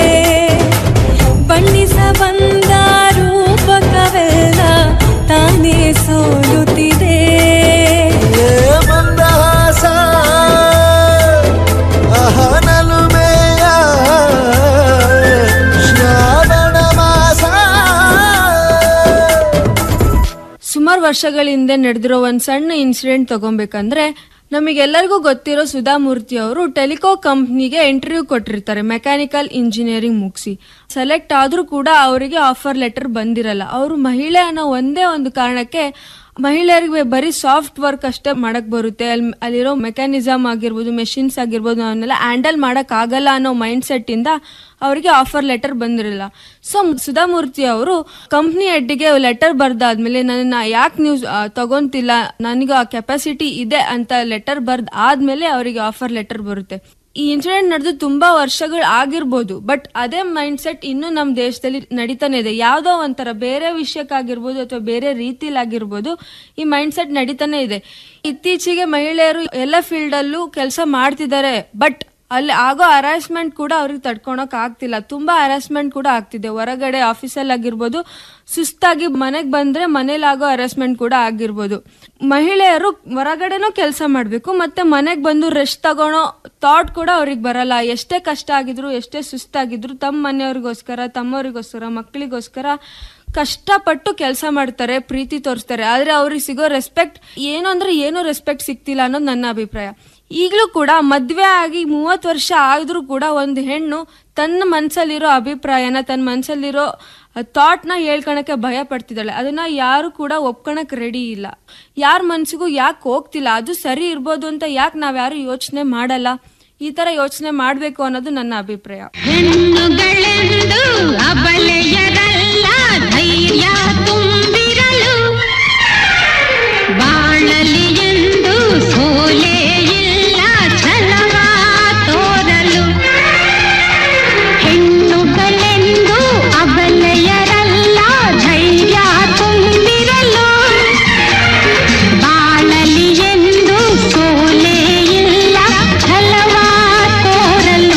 ಬಣ್ಣಿಸ ಬಂದ ರೂಪಕವೆಲ್ಲ ತಾನೇ ಸೋಲುತ್ತಿದೆ ಏ ಮಂದಹಾಸ ಅಹನಲುಮೆಯ ಶ್ರಾವಣ ಮಾಸ ಸುಮಾರು ವರ್ಷಗಳ ಹಿಂದೆ ನಡೆದಿರೋ ಒಂದು ಸಣ್ಣ ಇನ್ಸಿಡೆಂಟ್ ತಗೊಬೇಕಂದ್ರೆ ನಮಗೆಲ್ಲರಿಗೂ ಗೊತ್ತಿರೋ ಸುಧಾಮೂರ್ತಿ ಅವರು ಟೆಲಿಕೋ ಕಂಪ್ನಿಗೆ ಇಂಟರ್ವ್ಯೂ ಕೊಟ್ಟಿರ್ತಾರೆ ಮೆಕ್ಯಾನಿಕಲ್ ಇಂಜಿನಿಯರಿಂಗ್ ಮುಗಿಸಿ ಸೆಲೆಕ್ಟ್ ಆದರೂ ಕೂಡ ಅವರಿಗೆ ಆಫರ್ ಲೆಟರ್ ಬಂದಿರಲ್ಲ ಅವರು ಮಹಿಳೆ ಅನ್ನೋ ಒಂದೇ ಒಂದು ಕಾರಣಕ್ಕೆ ಮಹಿಳೆಯರಿಗೆ ಬರೀ ಸಾಫ್ಟ್ ವರ್ಕ್ ಅಷ್ಟೇ ಮಾಡಕ್ ಬರುತ್ತೆ ಅಲ್ಲಿ ಅಲ್ಲಿರೋ ಮೆಕ್ಯಾನಿಸಮ್ ಆಗಿರ್ಬೋದು ಮೆಷಿನ್ಸ್ ಆಗಿರ್ಬೋದು ಅವನ್ನೆಲ್ಲ ಹ್ಯಾಂಡಲ್ ಮಾಡಕ್ ಆಗಲ್ಲ ಅನ್ನೋ ಮೈಂಡ್ ಸೆಟ್ ಇಂದ ಅವರಿಗೆ ಆಫರ್ ಲೆಟರ್ ಬಂದಿರಲಿಲ್ಲ ಸೊ ಸುಧಾಮೂರ್ತಿ ಅವರು ಕಂಪ್ನಿ ಹೆಡ್ಗೆ ಲೆಟರ್ ಬರ್ದಾದ್ಮೇಲೆ ನನ್ನ ಯಾಕೆ ನೀವು ತಗೊಂತಿಲ್ಲ ನನಗೆ ಆ ಕೆಪಾಸಿಟಿ ಇದೆ ಅಂತ ಲೆಟರ್ ಬರ್ದ್ ಆದ್ಮೇಲೆ ಅವರಿಗೆ ಆಫರ್ ಲೆಟರ್ ಬರುತ್ತೆ ಈ ಇನ್ಸಿಡೆಂಟ್ ನಡೆದು ತುಂಬಾ ವರ್ಷಗಳು ಆಗಿರ್ಬೋದು ಬಟ್ ಅದೇ ಮೈಂಡ್ ಸೆಟ್ ಇನ್ನೂ ನಮ್ಮ ದೇಶದಲ್ಲಿ ನಡೀತಾನೆ ಇದೆ ಯಾವುದೋ ಒಂಥರ ಬೇರೆ ವಿಷಯಕ್ಕಾಗಿರ್ಬೋದು ಅಥವಾ ಬೇರೆ ರೀತಿಲಾಗಿರ್ಬೋದು ಈ ಮೈಂಡ್ ಸೆಟ್ ನಡೀತಾನೆ ಇದೆ ಇತ್ತೀಚೆಗೆ ಮಹಿಳೆಯರು ಎಲ್ಲ ಫೀಲ್ಡ್ ಅಲ್ಲೂ ಕೆಲಸ ಮಾಡ್ತಿದ್ದಾರೆ ಬಟ್ ಅಲ್ಲಿ ಆಗೋ ಹರಾಸ್ಮೆಂಟ್ ಕೂಡ ಅವ್ರಿಗೆ ತಡ್ಕೊಳಕ್ ಆಗ್ತಿಲ್ಲ ತುಂಬಾ ಹರಾಸ್ಮೆಂಟ್ ಕೂಡ ಆಗ್ತಿದೆ ಹೊರಗಡೆ ಆಫೀಸಲ್ಲಿ ಆಗಿರ್ಬೋದು ಸುಸ್ತಾಗಿ ಮನೆಗೆ ಬಂದ್ರೆ ಮನೇಲಿ ಆಗೋ ಹರಾಸ್ಮೆಂಟ್ ಕೂಡ ಆಗಿರ್ಬೋದು ಮಹಿಳೆಯರು ಹೊರಗಡೆನೂ ಕೆಲಸ ಮಾಡಬೇಕು ಮತ್ತೆ ಮನೆಗೆ ಬಂದು ರೆಸ್ಟ್ ತಗೊಳೋ ಥಾಟ್ ಕೂಡ ಅವ್ರಿಗೆ ಬರಲ್ಲ ಎಷ್ಟೇ ಕಷ್ಟ ಆಗಿದ್ರು ಎಷ್ಟೇ ಸುಸ್ತಾಗಿದ್ರು ತಮ್ಮ ಮನೆಯವ್ರಿಗೋಸ್ಕರ ತಮ್ಮವ್ರಿಗೋಸ್ಕರ ಮಕ್ಕಳಿಗೋಸ್ಕರ ಕಷ್ಟಪಟ್ಟು ಕೆಲಸ ಮಾಡ್ತಾರೆ ಪ್ರೀತಿ ತೋರಿಸ್ತಾರೆ ಆದ್ರೆ ಅವ್ರಿಗೆ ಸಿಗೋ ರೆಸ್ಪೆಕ್ಟ್ ಏನು ಅಂದ್ರೆ ಏನು ರೆಸ್ಪೆಕ್ಟ್ ಸಿಗ್ತಿಲ್ಲ ಅನ್ನೋದು ನನ್ನ ಅಭಿಪ್ರಾಯ ಈಗಲೂ ಕೂಡ ಮದ್ವೆ ಆಗಿ ಮೂವತ್ತು ವರ್ಷ ಆದ್ರೂ ಕೂಡ ಒಂದು ಹೆಣ್ಣು ತನ್ನ ಮನ್ಸಲ್ಲಿರೋ ಅಭಿಪ್ರಾಯನ ತನ್ನ ಮನ್ಸಲ್ಲಿರೋ ಥಾಟ್ನ ಹೇಳ್ಕೊಳಕ್ಕೆ ಭಯ ಪಡ್ತಿದ್ದಾಳೆ ಅದನ್ನ ಯಾರು ಕೂಡ ಒಪ್ಕೊಳಕ್ ರೆಡಿ ಇಲ್ಲ ಯಾರ ಮನ್ಸಿಗೂ ಯಾಕೆ ಹೋಗ್ತಿಲ್ಲ ಅದು ಸರಿ ಇರ್ಬೋದು ಅಂತ ಯಾಕೆ ನಾವ್ಯಾರು ಯೋಚನೆ ಮಾಡಲ್ಲ ಈ ತರ ಯೋಚನೆ ಮಾಡ್ಬೇಕು ಅನ್ನೋದು ನನ್ನ ಅಭಿಪ್ರಾಯ ಹೆಣ್ಣುಗಳೆಂದು ಅಬಲೆಯರಲ್ಲ ಧೈರ್ಯ ತುಂಬಿರಲು ಬಾಳಲಿ ಎಂದು ಸೋಲೆ ಇಲ್ಲ ಛಲವ ತೋರಲು ಹೆಣ್ಣುಗಳೆಂದು ಅಬಲೆಯರಲ್ಲ ಧೈರ್ಯ ತುಂಬಿರಲು ಬಾಳಲಿ ಎಂದು ಸೋಲೆ ಇಲ್ಲ ಛಲವ ತೋರಲು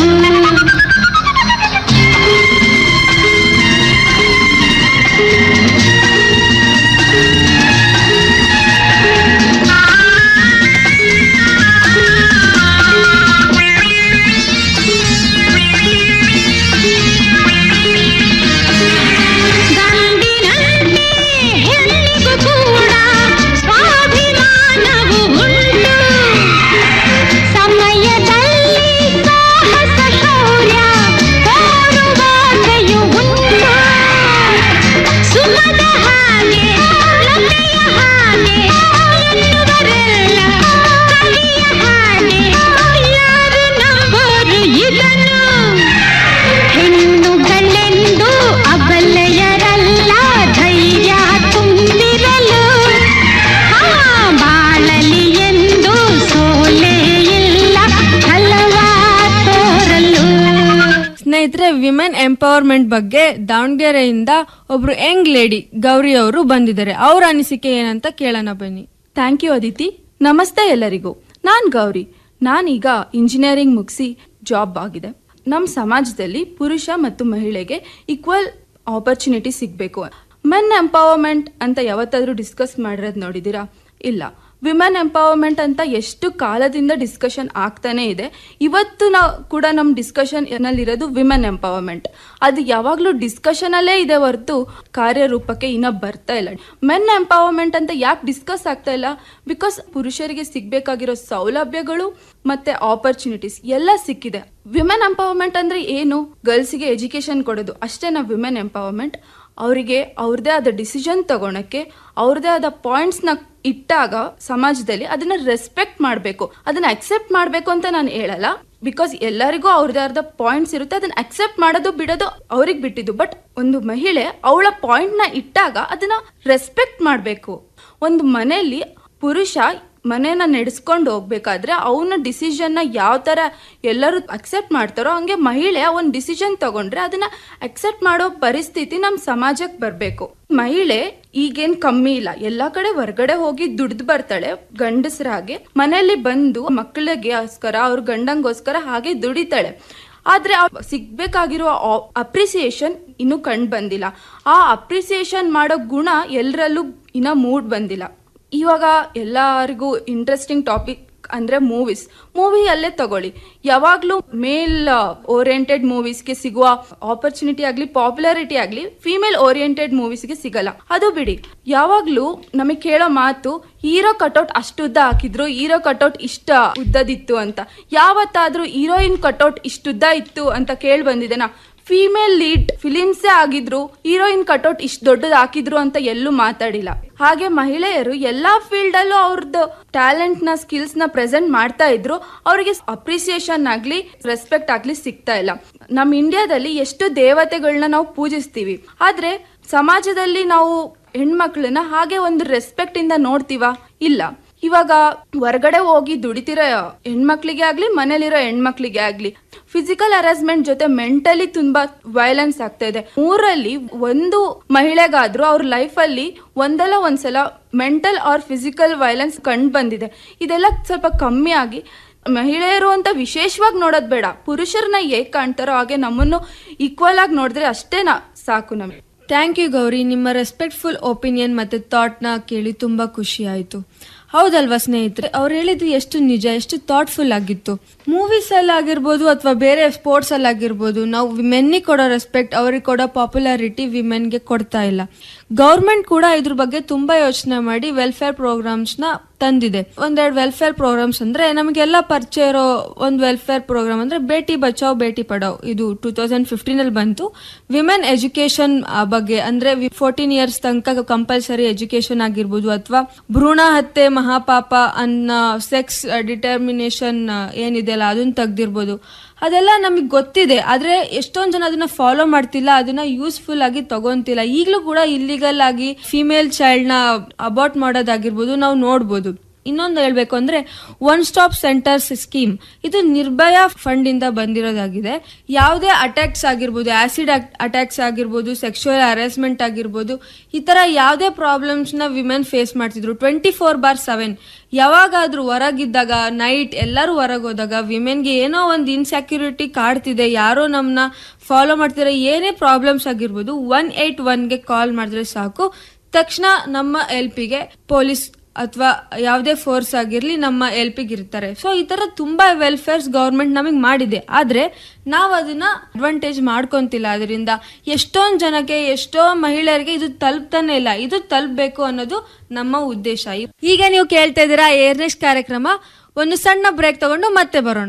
ವಿಮೆನ್ ಎಂಪವರ್ಮೆಂಟ್ ಬಗ್ಗೆ ದಾವಣಗೆರೆಯಿಂದ ಒಬ್ರು ಯಂಗ್ ಲೇಡಿ ಗೌರಿ ಅವರು ಬಂದಿದ್ದಾರೆ ಅವ್ರ ಅನಿಸಿಕೆ ಏನಂತ ಕೇಳೋಣ ಬನ್ನಿ ಥ್ಯಾಂಕ್ ಯು ಅದಿತಿ ನಮಸ್ತೆ ಎಲ್ಲರಿಗೂ ನಾನು ಗೌರಿ ನಾನೀಗ ಇಂಜಿನಿಯರಿಂಗ್ ಮುಗಿಸಿ ಜಾಬ್ ಆಗಿದೆ ನಮ್ಮ ಸಮಾಜದಲ್ಲಿ ಪುರುಷ ಮತ್ತು ಮಹಿಳೆಗೆ ಈಕ್ವಲ್ ಆಪರ್ಚುನಿಟಿ ಸಿಗಬೇಕು ಮೆನ್ ಎಂಪವರ್ಮೆಂಟ್ ಅಂತ ಯಾವತ್ತಾದ್ರೂ ಡಿಸ್ಕಸ್ ಮಾಡಿರೋದು ನೋಡಿದ್ದೀರಾ ಇಲ್ಲ ವಿಮೆನ್ ಎಂಪವರ್ಮೆಂಟ್ ಅಂತ ಎಷ್ಟು ಕಾಲದಿಂದ ಡಿಸ್ಕಷನ್ ಆಗ್ತಾನೆ ಇದೆ ಇವತ್ತು ನಾವು ಕೂಡ ನಮ್ಮ ಡಿಸ್ಕಷನ್ ಇರೋದು ವಿಮೆನ್ ಎಂಪವರ್ಮೆಂಟ್ ಅದು ಯಾವಾಗಲೂ ಡಿಸ್ಕಷನಲ್ಲೇ ಇದೆ ಹೊರತು ಕಾರ್ಯರೂಪಕ್ಕೆ ಇನ್ನೂ ಬರ್ತಾ ಇಲ್ಲ ಮೆನ್ ಎಂಪವರ್ಮೆಂಟ್ ಅಂತ ಯಾಕೆ ಡಿಸ್ಕಸ್ ಆಗ್ತಾ ಇಲ್ಲ ಬಿಕಾಸ್ ಪುರುಷರಿಗೆ ಸಿಗ್ಬೇಕಾಗಿರೋ ಸೌಲಭ್ಯಗಳು ಮತ್ತೆ ಆಪರ್ಚುನಿಟೀಸ್ ಎಲ್ಲ ಸಿಕ್ಕಿದೆ ವಿಮೆನ್ ಎಂಪವರ್ಮೆಂಟ್ ಅಂದ್ರೆ ಏನು ಗರ್ಲ್ಸ್ಗೆ ಎಜುಕೇಶನ್ ಕೊಡೋದು ಅಷ್ಟೇ ನಾವು ವಿಮೆನ್ ಎಂಪವರ್ಮೆಂಟ್ ಅವರಿಗೆ ಅವ್ರದ್ದೇ ಆದ ಡಿಸಿಷನ್ ತಗೊಳಕ್ಕೆ ಅವ್ರದ್ದೇ ಆದ ಪಾಯಿಂಟ್ಸ್ನ ಇಟ್ಟಾಗ ಸಮಾಜದಲ್ಲಿ ಅದನ್ನ ರೆಸ್ಪೆಕ್ಟ್ ಮಾಡಬೇಕು ಅದನ್ನ ಅಕ್ಸೆಪ್ಟ್ ಮಾಡಬೇಕು ಅಂತ ನಾನು ಹೇಳಲ್ಲ ಬಿಕಾಸ್ ಎಲ್ಲರಿಗೂ ಅವ್ರದ್ದೇ ಆದ ಪಾಯಿಂಟ್ಸ್ ಇರುತ್ತೆ ಅದನ್ನ ಅಕ್ಸೆಪ್ಟ್ ಮಾಡೋದು ಬಿಡೋದು ಅವ್ರಿಗೆ ಬಿಟ್ಟಿದ್ದು ಬಟ್ ಒಂದು ಮಹಿಳೆ ಅವಳ ಪಾಯಿಂಟ್ನ ಇಟ್ಟಾಗ ಅದನ್ನ ರೆಸ್ಪೆಕ್ಟ್ ಮಾಡಬೇಕು ಒಂದು ಮನೆಯಲ್ಲಿ ಪುರುಷ ಮನೇನ ನಡೆಸ್ಕೊಂಡು ಹೋಗ್ಬೇಕಾದ್ರೆ ಅವನ ಡಿಸಿಷನ್ನ ಯಾವ ಥರ ಎಲ್ಲರೂ ಅಕ್ಸೆಪ್ಟ್ ಮಾಡ್ತಾರೋ ಹಂಗೆ ಮಹಿಳೆ ಒಂದು ಡಿಸಿಷನ್ ತಗೊಂಡ್ರೆ ಅದನ್ನ ಅಕ್ಸೆಪ್ಟ್ ಮಾಡೋ ಪರಿಸ್ಥಿತಿ ನಮ್ಮ ಸಮಾಜಕ್ಕೆ ಬರಬೇಕು ಮಹಿಳೆ ಈಗೇನ್ ಕಮ್ಮಿ ಇಲ್ಲ ಎಲ್ಲಾ ಕಡೆ ಹೊರಗಡೆ ಹೋಗಿ ದುಡ್ದು ಬರ್ತಾಳೆ ಗಂಡಸ್ರ ಹಾಗೆ ಮನೆಯಲ್ಲಿ ಬಂದು ಮಕ್ಕಳಿಗೋಸ್ಕರ ಅವ್ರ ಗಂಡಂಗೋಸ್ಕರ ಹಾಗೆ ದುಡಿತಾಳೆ ಆದ್ರೆ ಆ ಸಿಗ್ಬೇಕಾಗಿರೋ ಅಪ್ರಿಸಿಯೇಷನ್ ಇನ್ನೂ ಕಂಡು ಬಂದಿಲ್ಲ ಆ ಅಪ್ರಿಸಿಯೇಷನ್ ಮಾಡೋ ಗುಣ ಎಲ್ಲರಲ್ಲೂ ಇನ್ನ ಮೂಡ್ ಬಂದಿಲ್ಲ ಇವಾಗ ಎಲ್ಲರಿಗೂ ಇಂಟ್ರೆಸ್ಟಿಂಗ್ ಟಾಪಿಕ್ ಅಂದ್ರೆ ಮೂವೀಸ್ ಮೂವಿಯಲ್ಲೇ ತಗೊಳ್ಳಿ ಯಾವಾಗಲೂ ಮೇಲ್ ಓರಿಯೆಂಟೆಡ್ ಮೂವೀಸ್ಗೆ ಸಿಗುವ ಆಪರ್ಚುನಿಟಿ ಆಗಲಿ ಪಾಪ್ಯುಲಾರಿಟಿ ಆಗಲಿ ಫಿಮೇಲ್ ಓರಿಯೆಂಟೆಡ್ ಮೂವೀಸ್ಗೆ ಸಿಗಲ್ಲ ಅದು ಬಿಡಿ ಯಾವಾಗಲೂ ನಮಗೆ ಕೇಳೋ ಮಾತು ಹೀರೋ ಕಟೌಟ್ ಅಷ್ಟು ಉದ್ದ ಹಾಕಿದ್ರು ಹೀರೋ ಕಟೌಟ್ ಇಷ್ಟ ಉದ್ದದಿತ್ತು ಅಂತ ಯಾವತ್ತಾದ್ರೂ ಹೀರೋಯಿನ್ ಕಟೌಟ್ ಇಷ್ಟುದ್ದ ಇತ್ತು ಅಂತ ಕೇಳಿ ಬಂದಿದೆನಾ ಫಿಮೇಲ್ ಲೀಡ್ ಫಿಲಿಮ್ಸೇ ಆಗಿದ್ರು ಹೀರೋಯಿನ್ ಕಟೌಟ್ ಇಷ್ಟು ದೊಡ್ಡದು ಹಾಕಿದ್ರು ಅಂತ ಎಲ್ಲೂ ಮಾತಾಡಿಲ್ಲ ಹಾಗೆ ಮಹಿಳೆಯರು ಎಲ್ಲಾ ಫೀಲ್ಡ್ ಅಲ್ಲೂ ಅವ್ರದ್ದು ಟ್ಯಾಲೆಂಟ್ ನ ಸ್ಕಿಲ್ಸ್ ನ ಪ್ರೆಸೆಂಟ್ ಮಾಡ್ತಾ ಇದ್ರು ಅವರಿಗೆ ಅಪ್ರಿಸಿಯೇಷನ್ ಆಗ್ಲಿ ರೆಸ್ಪೆಕ್ಟ್ ಆಗ್ಲಿ ಸಿಗ್ತಾ ಇಲ್ಲ ನಮ್ಮ ಇಂಡಿಯಾದಲ್ಲಿ ಎಷ್ಟು ದೇವತೆಗಳನ್ನ ನಾವು ಪೂಜಿಸ್ತೀವಿ ಆದ್ರೆ ಸಮಾಜದಲ್ಲಿ ನಾವು ಹೆಣ್ಮಕ್ಳನ್ನ ಹಾಗೆ ಒಂದು ರೆಸ್ಪೆಕ್ಟ್ ಇಂದ ನೋಡ್ತೀವ ಇಲ್ಲ ಇವಾಗ ಹೊರಗಡೆ ಹೋಗಿ ದುಡಿತಿರೋ ಹೆಣ್ಮಕ್ಳಿಗೆ ಆಗ್ಲಿ ಮನೇಲಿರೋ ಹೆಣ್ಮಕ್ಳಿಗೆ ಆಗ್ಲಿ ಫಿಸಿಕಲ್ ಹರಾಸ್ಮೆಂಟ್ ಜೊತೆ ಮೆಂಟಲಿ ತುಂಬಾ ವೈಲೆನ್ಸ್ ಆಗ್ತಾ ಇದೆ ಮೂರಲ್ಲಿ ಒಂದು ಮಹಿಳೆಗಾದ್ರೂ ಅವ್ರ ಲೈಫಲ್ಲಿ ಒಂದಲ್ಲ ಒಂದ್ಸಲ ಮೆಂಟಲ್ ಆರ್ ಫಿಸಿಕಲ್ ವೈಲೆನ್ಸ್ ಕಂಡು ಬಂದಿದೆ ಇದೆಲ್ಲ ಸ್ವಲ್ಪ ಕಮ್ಮಿ ಆಗಿ ಮಹಿಳೆಯರು ಅಂತ ವಿಶೇಷವಾಗಿ ನೋಡೋದು ಬೇಡ ಪುರುಷರನ್ನ ಹೇಗ್ ಕಾಣ್ತಾರೋ ಹಾಗೆ ನಮ್ಮನ್ನು ಈಕ್ವಲ್ ಆಗಿ ನೋಡಿದ್ರೆ ಅಷ್ಟೇ ನಾ ಸಾಕು ನಮಗೆ ಥ್ಯಾಂಕ್ ಯು ಗೌರಿ ನಿಮ್ಮ ರೆಸ್ಪೆಕ್ಟ್ಫುಲ್ ಒಪಿನಿಯನ್ ಮತ್ತೆ ಥಾಟ್ನ ಕೇಳಿ ತುಂಬಾ ಖುಷಿ ಆಯ್ತು ಹೌದಲ್ವಾ ಸ್ನೇಹಿತರೆ ಅವ್ರು ಹೇಳಿದ್ದು ಎಷ್ಟು ನಿಜ ಎಷ್ಟು ಥಾಟ್ಫುಲ್ ಆಗಿತ್ತು ಮೂವೀಸ್ ಅಲ್ಲಿ ಆಗಿರ್ಬೋದು ಅಥವಾ ಬೇರೆ ಸ್ಪೋರ್ಟ್ಸ್ ಅಲ್ಲಿ ಆಗಿರ್ಬೋದು ನಾವು ವಿಮೆನ್ನಿಗೆ ಕೊಡೋ ರೆಸ್ಪೆಕ್ಟ್ ಅವ್ರಿಗೆ ಕೊಡೋ ಪಾಪ್ಯುಲಾರಿಟಿ ವಿಮೆನ್ಗೆ ಕೊಡ್ತಾ ಇಲ್ಲ ಗೌರ್ಮೆಂಟ್ ಕೂಡ ಇದ್ರ ಬಗ್ಗೆ ತುಂಬಾ ಯೋಚನೆ ಮಾಡಿ ವೆಲ್ಫೇರ್ ಪ್ರೋಗ್ರಾಮ್ಸ್ನ ತಂದಿದೆ ಒಂದೆರಡು ವೆಲ್ಫೇರ್ ಪ್ರೋಗ್ರಾಮ್ಸ್ ಅಂದ್ರೆ ನಮಗೆಲ್ಲ ಪರಿಚಯ ಇರೋ ಒಂದು ವೆಲ್ಫೇರ್ ಪ್ರೋಗ್ರಾಮ್ ಅಂದ್ರೆ ಬೇಟಿ ಬಚಾವ್ ಬೇಟಿ ಪಡಾವ್ ಇದು ಟೂ ತೌಸಂಡ್ ಫಿಫ್ಟೀನ್ ಅಲ್ಲಿ ಬಂತು ವಿಮೆನ್ ಎಜುಕೇಶನ್ ಬಗ್ಗೆ ಅಂದ್ರೆ ಫೋರ್ಟೀನ್ ಇಯರ್ಸ್ ತನಕ ಕಂಪಲ್ಸರಿ ಎಜುಕೇಶನ್ ಆಗಿರ್ಬೋದು ಅಥವಾ ಭ್ರೂಣ ಹತ್ಯೆ ಮಹಾಪಾಪ ಅನ್ನೋ ಸೆಕ್ಸ್ ಡಿಟರ್ಮಿನೇಷನ್ ಏನಿದೆಯಲ್ಲ ಅದನ್ನ ತೆಗ್ದಿರ್ಬೋದು ಅದೆಲ್ಲ ನಮಗೆ ಗೊತ್ತಿದೆ ಆದ್ರೆ ಎಷ್ಟೊಂದು ಜನ ಅದನ್ನ ಫಾಲೋ ಮಾಡ್ತಿಲ್ಲ ಅದನ್ನ ಯೂಸ್ಫುಲ್ ಆಗಿ ತಗೊಂತಿಲ್ಲ ಈಗಲೂ ಕೂಡ ಇಲ್ಲಿಗಲ್ ಆಗಿ ಫಿಮೇಲ್ ಚೈಲ್ಡ್ ನ ಅಬಾರ್ಟ್ ಮಾಡೋದಾಗಿರ್ಬೋದು ನಾವು ನೋಡ್ಬೋದು ಇನ್ನೊಂದು ಹೇಳ್ಬೇಕು ಅಂದ್ರೆ ಒನ್ ಸ್ಟಾಪ್ ಸೆಂಟರ್ಸ್ ಸ್ಕೀಮ್ ಇದು ನಿರ್ಭಯ ಫಂಡ್ ಇಂದ ಬಂದಿರೋದಾಗಿದೆ ಯಾವುದೇ ಅಟ್ಯಾಕ್ಸ್ ಆಗಿರ್ಬೋದು ಆಸಿಡ್ ಅಟ್ಯಾಕ್ಸ್ ಆಗಿರ್ಬೋದು ಸೆಕ್ಷುವಲ್ ಹರಾಸ್ಮೆಂಟ್ ಆಗಿರ್ಬೋದು ಈ ತರ ಯಾವುದೇ ಪ್ರಾಬ್ಲಮ್ಸ್ ನ ವಿಮೆನ್ ಫೇಸ್ ಮಾಡ್ತಿದ್ರು ಟ್ವೆಂಟಿ ಫೋರ್ ಬಾರ್ ಸೆವೆನ್ ಯಾವಾಗಾದ್ರೂ ಹೊರಗಿದ್ದಾಗ ನೈಟ್ ಎಲ್ಲರೂ ಹೊರಗೆ ಹೋದಾಗ ವಿಮೆನ್ಗೆ ಏನೋ ಒಂದು ಇನ್ಸೆಕ್ಯೂರಿಟಿ ಕಾಡ್ತಿದೆ ಯಾರೋ ನಮ್ಮನ್ನ ಫಾಲೋ ಮಾಡ್ತಿರೋ ಏನೇ ಪ್ರಾಬ್ಲಮ್ಸ್ ಆಗಿರ್ಬೋದು ಒನ್ ಏಟ್ ಒನ್ಗೆ ಕಾಲ್ ಮಾಡಿದ್ರೆ ಸಾಕು ತಕ್ಷಣ ನಮ್ಮ ಎಲ್ ಪಿಗೆ ಪೊಲೀಸ್ ಅಥವಾ ಯಾವುದೇ ಫೋರ್ಸ್ ಆಗಿರ್ಲಿ ನಮ್ಮ ಎಲ್ ಪಿಗೆ ಇರ್ತಾರೆ ಸೊ ಈ ತರ ತುಂಬಾ ವೆಲ್ಫೇರ್ಸ್ ಗೌರ್ಮೆಂಟ್ ನಮಗೆ ಮಾಡಿದೆ ಆದ್ರೆ ನಾವು ಅದನ್ನ ಅಡ್ವಾಂಟೇಜ್ ಮಾಡ್ಕೊಂತಿಲ್ಲ ಅದರಿಂದ ಎಷ್ಟೊಂದು ಜನಕ್ಕೆ ಎಷ್ಟೋ ಮಹಿಳೆಯರಿಗೆ ಇದು ತಲುಪ್ತಾನೆ ಇಲ್ಲ ಇದು ತಲುಪಬೇಕು ಅನ್ನೋದು ನಮ್ಮ ಉದ್ದೇಶ ಈಗ ನೀವು ಕೇಳ್ತಾ ಇದ್ದೀರಾ ಏರ್ನೆಸ್ ಕಾರ್ಯಕ್ರಮ ಒಂದು ಸಣ್ಣ ಬ್ರೇಕ್ ತಗೊಂಡು ಮತ್ತೆ ಬರೋಣ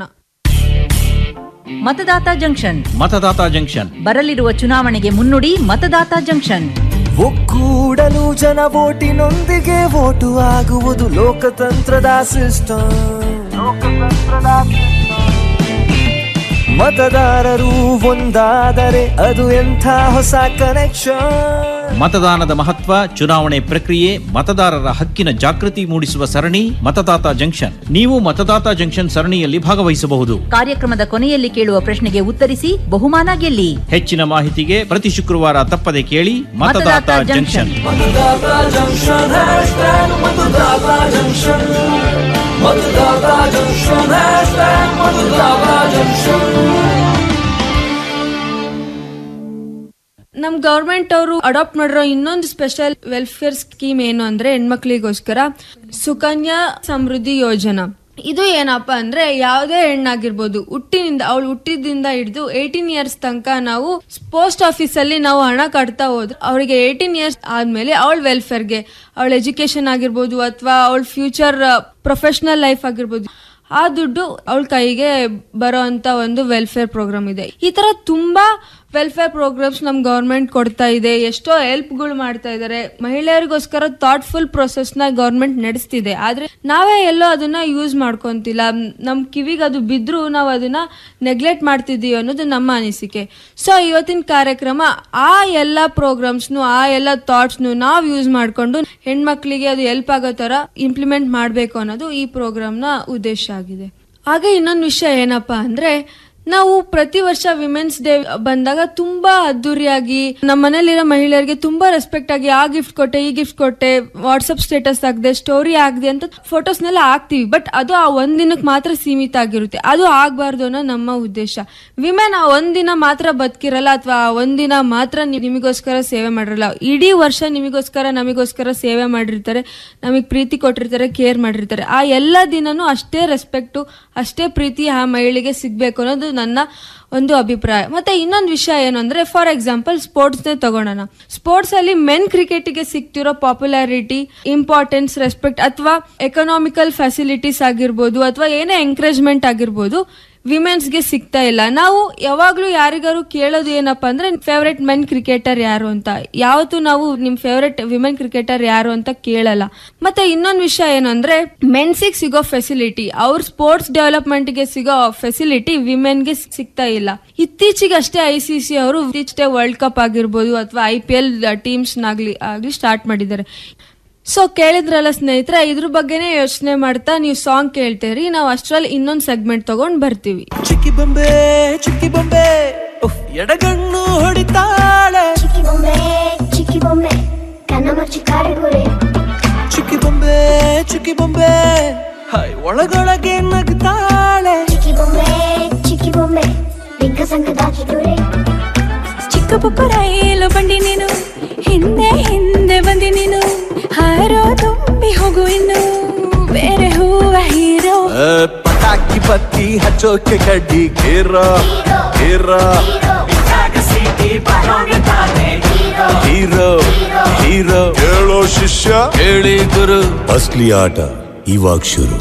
ಮತದಾತ ಜಂಕ್ಷನ್ ಮತದಾತ ಜಂಕ್ಷನ್ ಬರಲಿರುವ ಚುನಾವಣೆಗೆ ಮುನ್ನುಡಿ ಮತದಾತ ಜಂಕ್ಷನ್ ಒಕ್ಕೂಡಲು ಜನ ಓಟಿನೊಂದಿಗೆ ಓಟು ಆಗುವುದು ಲೋಕತಂತ್ರದ ಸಿಸ್ಟಮ್ ಮತದಾರರು ಒಂದಾದರೆ ಅದು ಎಂಥ ಹೊಸ ಕನೆಕ್ಷನ್ ಮತದಾನದ ಮಹತ್ವ ಚುನಾವಣೆ ಪ್ರಕ್ರಿಯೆ ಮತದಾರರ ಹಕ್ಕಿನ ಜಾಗೃತಿ ಮೂಡಿಸುವ ಸರಣಿ ಮತದಾತ ಜಂಕ್ಷನ್ ನೀವು ಮತದಾತ ಜಂಕ್ಷನ್ ಸರಣಿಯಲ್ಲಿ ಭಾಗವಹಿಸಬಹುದು ಕಾರ್ಯಕ್ರಮದ ಕೊನೆಯಲ್ಲಿ ಕೇಳುವ ಪ್ರಶ್ನೆಗೆ ಉತ್ತರಿಸಿ ಬಹುಮಾನ ಗೆಲ್ಲಿ ಹೆಚ್ಚಿನ ಮಾಹಿತಿಗೆ ಪ್ರತಿ ಶುಕ್ರವಾರ ತಪ್ಪದೆ ಕೇಳಿ ಮತದಾತ ಜಂಕ್ಷನ್ मतदाता जंक्शन हैशटैग मतदाता जंक्शन मतदाता जंक्शन हैशटैग मतदाता जंक्शन ನಮ್ ಗೌರ್ಮೆಂಟ್ ಅವರು ಅಡಾಪ್ಟ್ ಮಾಡಿರೋ ಇನ್ನೊಂದು ಸ್ಪೆಷಲ್ ವೆಲ್ಫೇರ್ ಸ್ಕೀಮ್ ಏನು ಅಂದ್ರೆ ಹೆಣ್ಮಕ್ಳಿಗೋಸ್ಕರ ಸುಕನ್ಯಾ ಸಮೃದ್ಧಿ ಯೋಜನಾ ಇದು ಏನಪ್ಪ ಅಂದ್ರೆ ಯಾವುದೇ ಹೆಣ್ಣಾಗಿರ್ಬೋದು ಹುಟ್ಟಿನಿಂದ ಅವಳು ಹುಟ್ಟಿದಿಂದ ಹಿಡಿದು ಏಯ್ಟೀನ್ ಇಯರ್ಸ್ ತನಕ ನಾವು ಪೋಸ್ಟ್ ಆಫೀಸ್ ಅಲ್ಲಿ ನಾವು ಹಣ ಕಟ್ತಾ ಹೋದ್ರೆ ಅವರಿಗೆ ಏಯ್ಟೀನ್ ಇಯರ್ಸ್ ಆದ್ಮೇಲೆ ಅವಳ ವೆಲ್ಫೇರ್ಗೆ ಅವಳ ಎಜುಕೇಶನ್ ಆಗಿರ್ಬೋದು ಅಥವಾ ಅವಳ ಫ್ಯೂಚರ್ ಪ್ರೊಫೆಷನಲ್ ಲೈಫ್ ಆಗಿರ್ಬೋದು ಆ ದುಡ್ಡು ಅವಳ ಕೈಗೆ ಬರೋ ಅಂತ ಒಂದು ವೆಲ್ಫೇರ್ ಪ್ರೋಗ್ರಾಮ್ ಇದೆ ಈ ತರ ತುಂಬಾ ವೆಲ್ಫೇರ್ ಪ್ರೋಗ್ರಾಮ್ಸ್ ನಮ್ ಗೌರ್ಮೆಂಟ್ ಕೊಡ್ತಾ ಇದೆ ಎಷ್ಟೋ ಹೆಲ್ಪ್ಗಳು ಮಾಡ್ತಾ ಇದ್ದಾರೆ ಮಹಿಳೆಯರಿಗೋಸ್ಕರ ಥಾಟ್ಫುಲ್ ಪ್ರೊಸೆಸ್ ನ ಗೌರ್ಮೆಂಟ್ ನಡೆಸ್ತಿದೆ ಆದ್ರೆ ನಾವೇ ಎಲ್ಲೋ ಅದನ್ನ ಯೂಸ್ ಮಾಡ್ಕೊಂತಿಲ್ಲ ಮ್, ನಮ್ ಕಿವಿಗೆ ಅದು ಬಿದ್ರು ನಾವು ಅದನ್ನ ನೆಗ್ಲೆಕ್ಟ್ ಮಾಡ್ತಿದೀವಿ ಅನ್ನೋದು ನಮ್ಮ ಅನಿಸಿಕೆ ಸೊ ಇವತ್ತಿನ ಕಾರ್ಯಕ್ರಮ ಆ ಎಲ್ಲ ಪ್ರೋಗ್ರಾಮ್ಸ್ನು ಆ ಎಲ್ಲ ಥಾಟ್ಸ್ನು ನಾವು ಯೂಸ್ ಮಾಡ್ಕೊಂಡು ಹೆಣ್ಮಕ್ಳಿಗೆ ಅದು ಹೆಲ್ಪ್ ಆಗೋ ತರ ಇಂಪ್ಲಿಮೆಂಟ್ ಮಾಡಬೇಕು ಅನ್ನೋದು ಈ ಪ್ರೋಗ್ರಾಮ್ನ ಉದ್ದೇಶ ಆಗಿದೆ ಹಾಗೆ ಇನ್ನೊಂದು ವಿಷಯ ಏನಪ್ಪಾ ಅಂದ್ರೆ ನಾವು ಪ್ರತಿ ವರ್ಷ ವಿಮೆನ್ಸ್ ಡೇ ಬಂದಾಗ ತುಂಬಾ ಅದ್ದೂರಿಯಾಗಿ ನಮ್ಮ ಮನೇಲಿರೋ ಮಹಿಳೆಯರಿಗೆ ತುಂಬಾ ರೆಸ್ಪೆಕ್ಟ್ ಆಗಿ ಆ ಗಿಫ್ಟ್ ಕೊಟ್ಟೆ ಈ ಗಿಫ್ಟ್ ಕೊಟ್ಟೆ ವಾಟ್ಸಪ್ ಸ್ಟೇಟಸ್ ಆಗದೆ ಸ್ಟೋರಿ ಆಗದೆ ಅಂತ ಫೋಟೋಸ್ನೆಲ್ಲ ಹಾಕ್ತಿವಿ ಬಟ್ ಅದು ಆ ಒಂದ್ ದಿನಕ್ಕೆ ಮಾತ್ರ ಸೀಮಿತ ಆಗಿರುತ್ತೆ ಅದು ಆಗ್ಬಾರ್ದು ಅನ್ನೋ ನಮ್ಮ ಉದ್ದೇಶ ವಿಮೆನ್ ಆ ಒಂದಿನ ಮಾತ್ರ ಬದುಕಿರಲ್ಲ ಅಥವಾ ಒಂದಿನ ಮಾತ್ರ ನಿ- ನಿಮಗೋಸ್ಕರ ಸೇವೆ ಮಾಡಿರಲ್ಲ ಇಡೀ ವರ್ಷ ನಿಮಗೋಸ್ಕರ ನಮಗೋಸ್ಕರ ಸೇವೆ ಮಾಡಿರ್ತಾರೆ ನಮಗೆ ಪ್ರೀತಿ ಕೊಟ್ಟಿರ್ತಾರೆ ಕೇರ್ ಮಾಡಿರ್ತಾರೆ ಆ ಎಲ್ಲ ದಿನನೂ ಅಷ್ಟೇ ರೆಸ್ಪೆಕ್ಟು ಅಷ್ಟೇ ಪ್ರೀತಿ ಆ ಮಹಿಳೆಗೆ ಸಿಗ್ಬೇಕು ಅನ್ನೋದು ನನ್ನ ಒಂದು ಅಭಿಪ್ರಾಯ ಮತ್ತೆ ಇನ್ನೊಂದು ವಿಷಯ ಏನು ಅಂದ್ರೆ ಫಾರ್ ಎಕ್ಸಾಂಪಲ್ ಸ್ಪೋರ್ಟ್ಸ್ನೇ ತಗೊಳ್ಳೋಣ ಸ್ಪೋರ್ಟ್ಸ್ ಅಲ್ಲಿ ಮೆನ್ ಕ್ರಿಕೆಟ್ಗೆ ಸಿಗ್ತಿರೋ ಪಾಪ್ಯುಲಾರಿಟಿ ಇಂಪಾರ್ಟೆನ್ಸ್ ರೆಸ್ಪೆಕ್ಟ್ ಅಥವಾ ಎಕನಾಮಿಕಲ್ ಫೆಸಿಲಿಟೀಸ್ ಆಗಿರ್ಬೋದು ಅಥವಾ ಏನೇ ಎಂಕರೇಜ್ಮೆಂಟ್ ಆಗಿರ್ಬೋದು ವಿಮೆನ್ಸ್ಗೆ ಸಿಗ್ತಾ ಇಲ್ಲ ನಾವು ಯಾವಾಗ್ಲೂ ಯಾರಿಗಾರು ಕೇಳೋದು ಏನಪ್ಪ ಅಂದ್ರೆ ಫೇವ್ರೆಟ್ ಮೆನ್ ಕ್ರಿಕೆಟರ್ ಯಾರು ಅಂತ ಯಾವತ್ತೂ ನಾವು ನಿಮ್ ಫೇವ್ರೆಟ್ ವಿಮೆನ್ ಕ್ರಿಕೆಟರ್ ಯಾರು ಅಂತ ಕೇಳಲ್ಲ ಮತ್ತೆ ಇನ್ನೊಂದು ವಿಷಯ ಏನು ಅಂದ್ರೆ ಮೆನ್ಸಿಗೆ ಸಿಗೋ ಫೆಸಿಲಿಟಿ ಅವ್ರ ಸ್ಪೋರ್ಟ್ಸ್ ಡೆವಲಪ್ಮೆಂಟ್ಗೆ ಸಿಗೋ ಫೆಸಿಲಿಟಿ ವಿಮೆನ್ಗೆ ಸಿಗ್ತಾ ಇಲ್ಲ ಇತ್ತೀಚೆಗೆ ಅಷ್ಟೇ ಐ ಸಿ ಸಿ ಅವರು ಇತ್ತೀಚೆಗೆ ವರ್ಲ್ಡ್ ಕಪ್ ಆಗಿರ್ಬೋದು ಅಥವಾ ಐ ಪಿ ಎಲ್ ಟೀಮ್ಸ್ ನಾಗ್ಲಿ ಆಗ್ಲಿ ಸ್ಟಾರ್ಟ್ ಮಾಡಿದ್ದಾರೆ ಸೊ ಕೇಳಿದ್ರಲ್ಲ ಸ್ನೇಹಿತರೆ ಇದ್ರ ಬಗ್ಗೆನೇ ಯೋಚನೆ ಮಾಡ್ತಾ ನೀವು ಸಾಂಗ್ ಕೇಳ್ತೀರಿ ನಾವು ಅಷ್ಟ್ರಲ್ಲಿ ಇನ್ನೊಂದು ಸೆಗ್ಮೆಂಟ್ ತಗೊಂಡ್ ಬರ್ತೀವಿ ಚಿಕ್ಕಿ ಬೊಂಬೆ ಚಿಕ್ಕಿ ಬೊಂಬೆ ಉಫ್, ಎಡಗಣ್ಣು ಹೊಡಿತಾಳೆ ಚಿಕ್ಕಿ ಬೊಂಬೆ ಚಿಕ್ಕಿ ಬೊಂಬೆ ಕಣ್ಣ ಮುಚ್ಚಿ ಕಾಡಿಗುರೆ ಚಿಕ್ಕಿ ಬೊಂಬೆ ಚಿಕ್ಕಿ ಬೊಂಬೆ ಹೈ ಒಳಗೊಳಗೆ ನಗ್ತಾಳೆ ಚಿಕ್ಕಿ ಬೊಂಬೆ ಚಿಕ್ಕಿ ಬೊಂಬೆ ಬಿಗ್ಗ ಸಂಘ ದಾಚಿದುರೆ ಚಿಕ್ಕ ಪುಕ್ಕ ರೈಲು ಬಂಡಿ ನೀನು ಹಿಂದೆ ಹಿಂದೆ ಬಂದಿ ನೀನು ಹಾರೋ ತುಂಬಿ ಹೋಗು ಇನ್ನು ಬೇರೆ ಹೂವ ಹೀರೋ ಏ, ಪಟಾಕಿ ಬತ್ತಿ ಹಚ್ಚೋಕೆ ಕಡ್ಡಿ ಕೇರ ಕೇರ ಹೀರೋ ಹೀರೋ ಹೇಳೋ ಶಿಷ್ಯ ಹೇಳಿ ಗುರು ಅಸ್ಲಿ ಆಟ ಇವಾಗ ಶುರು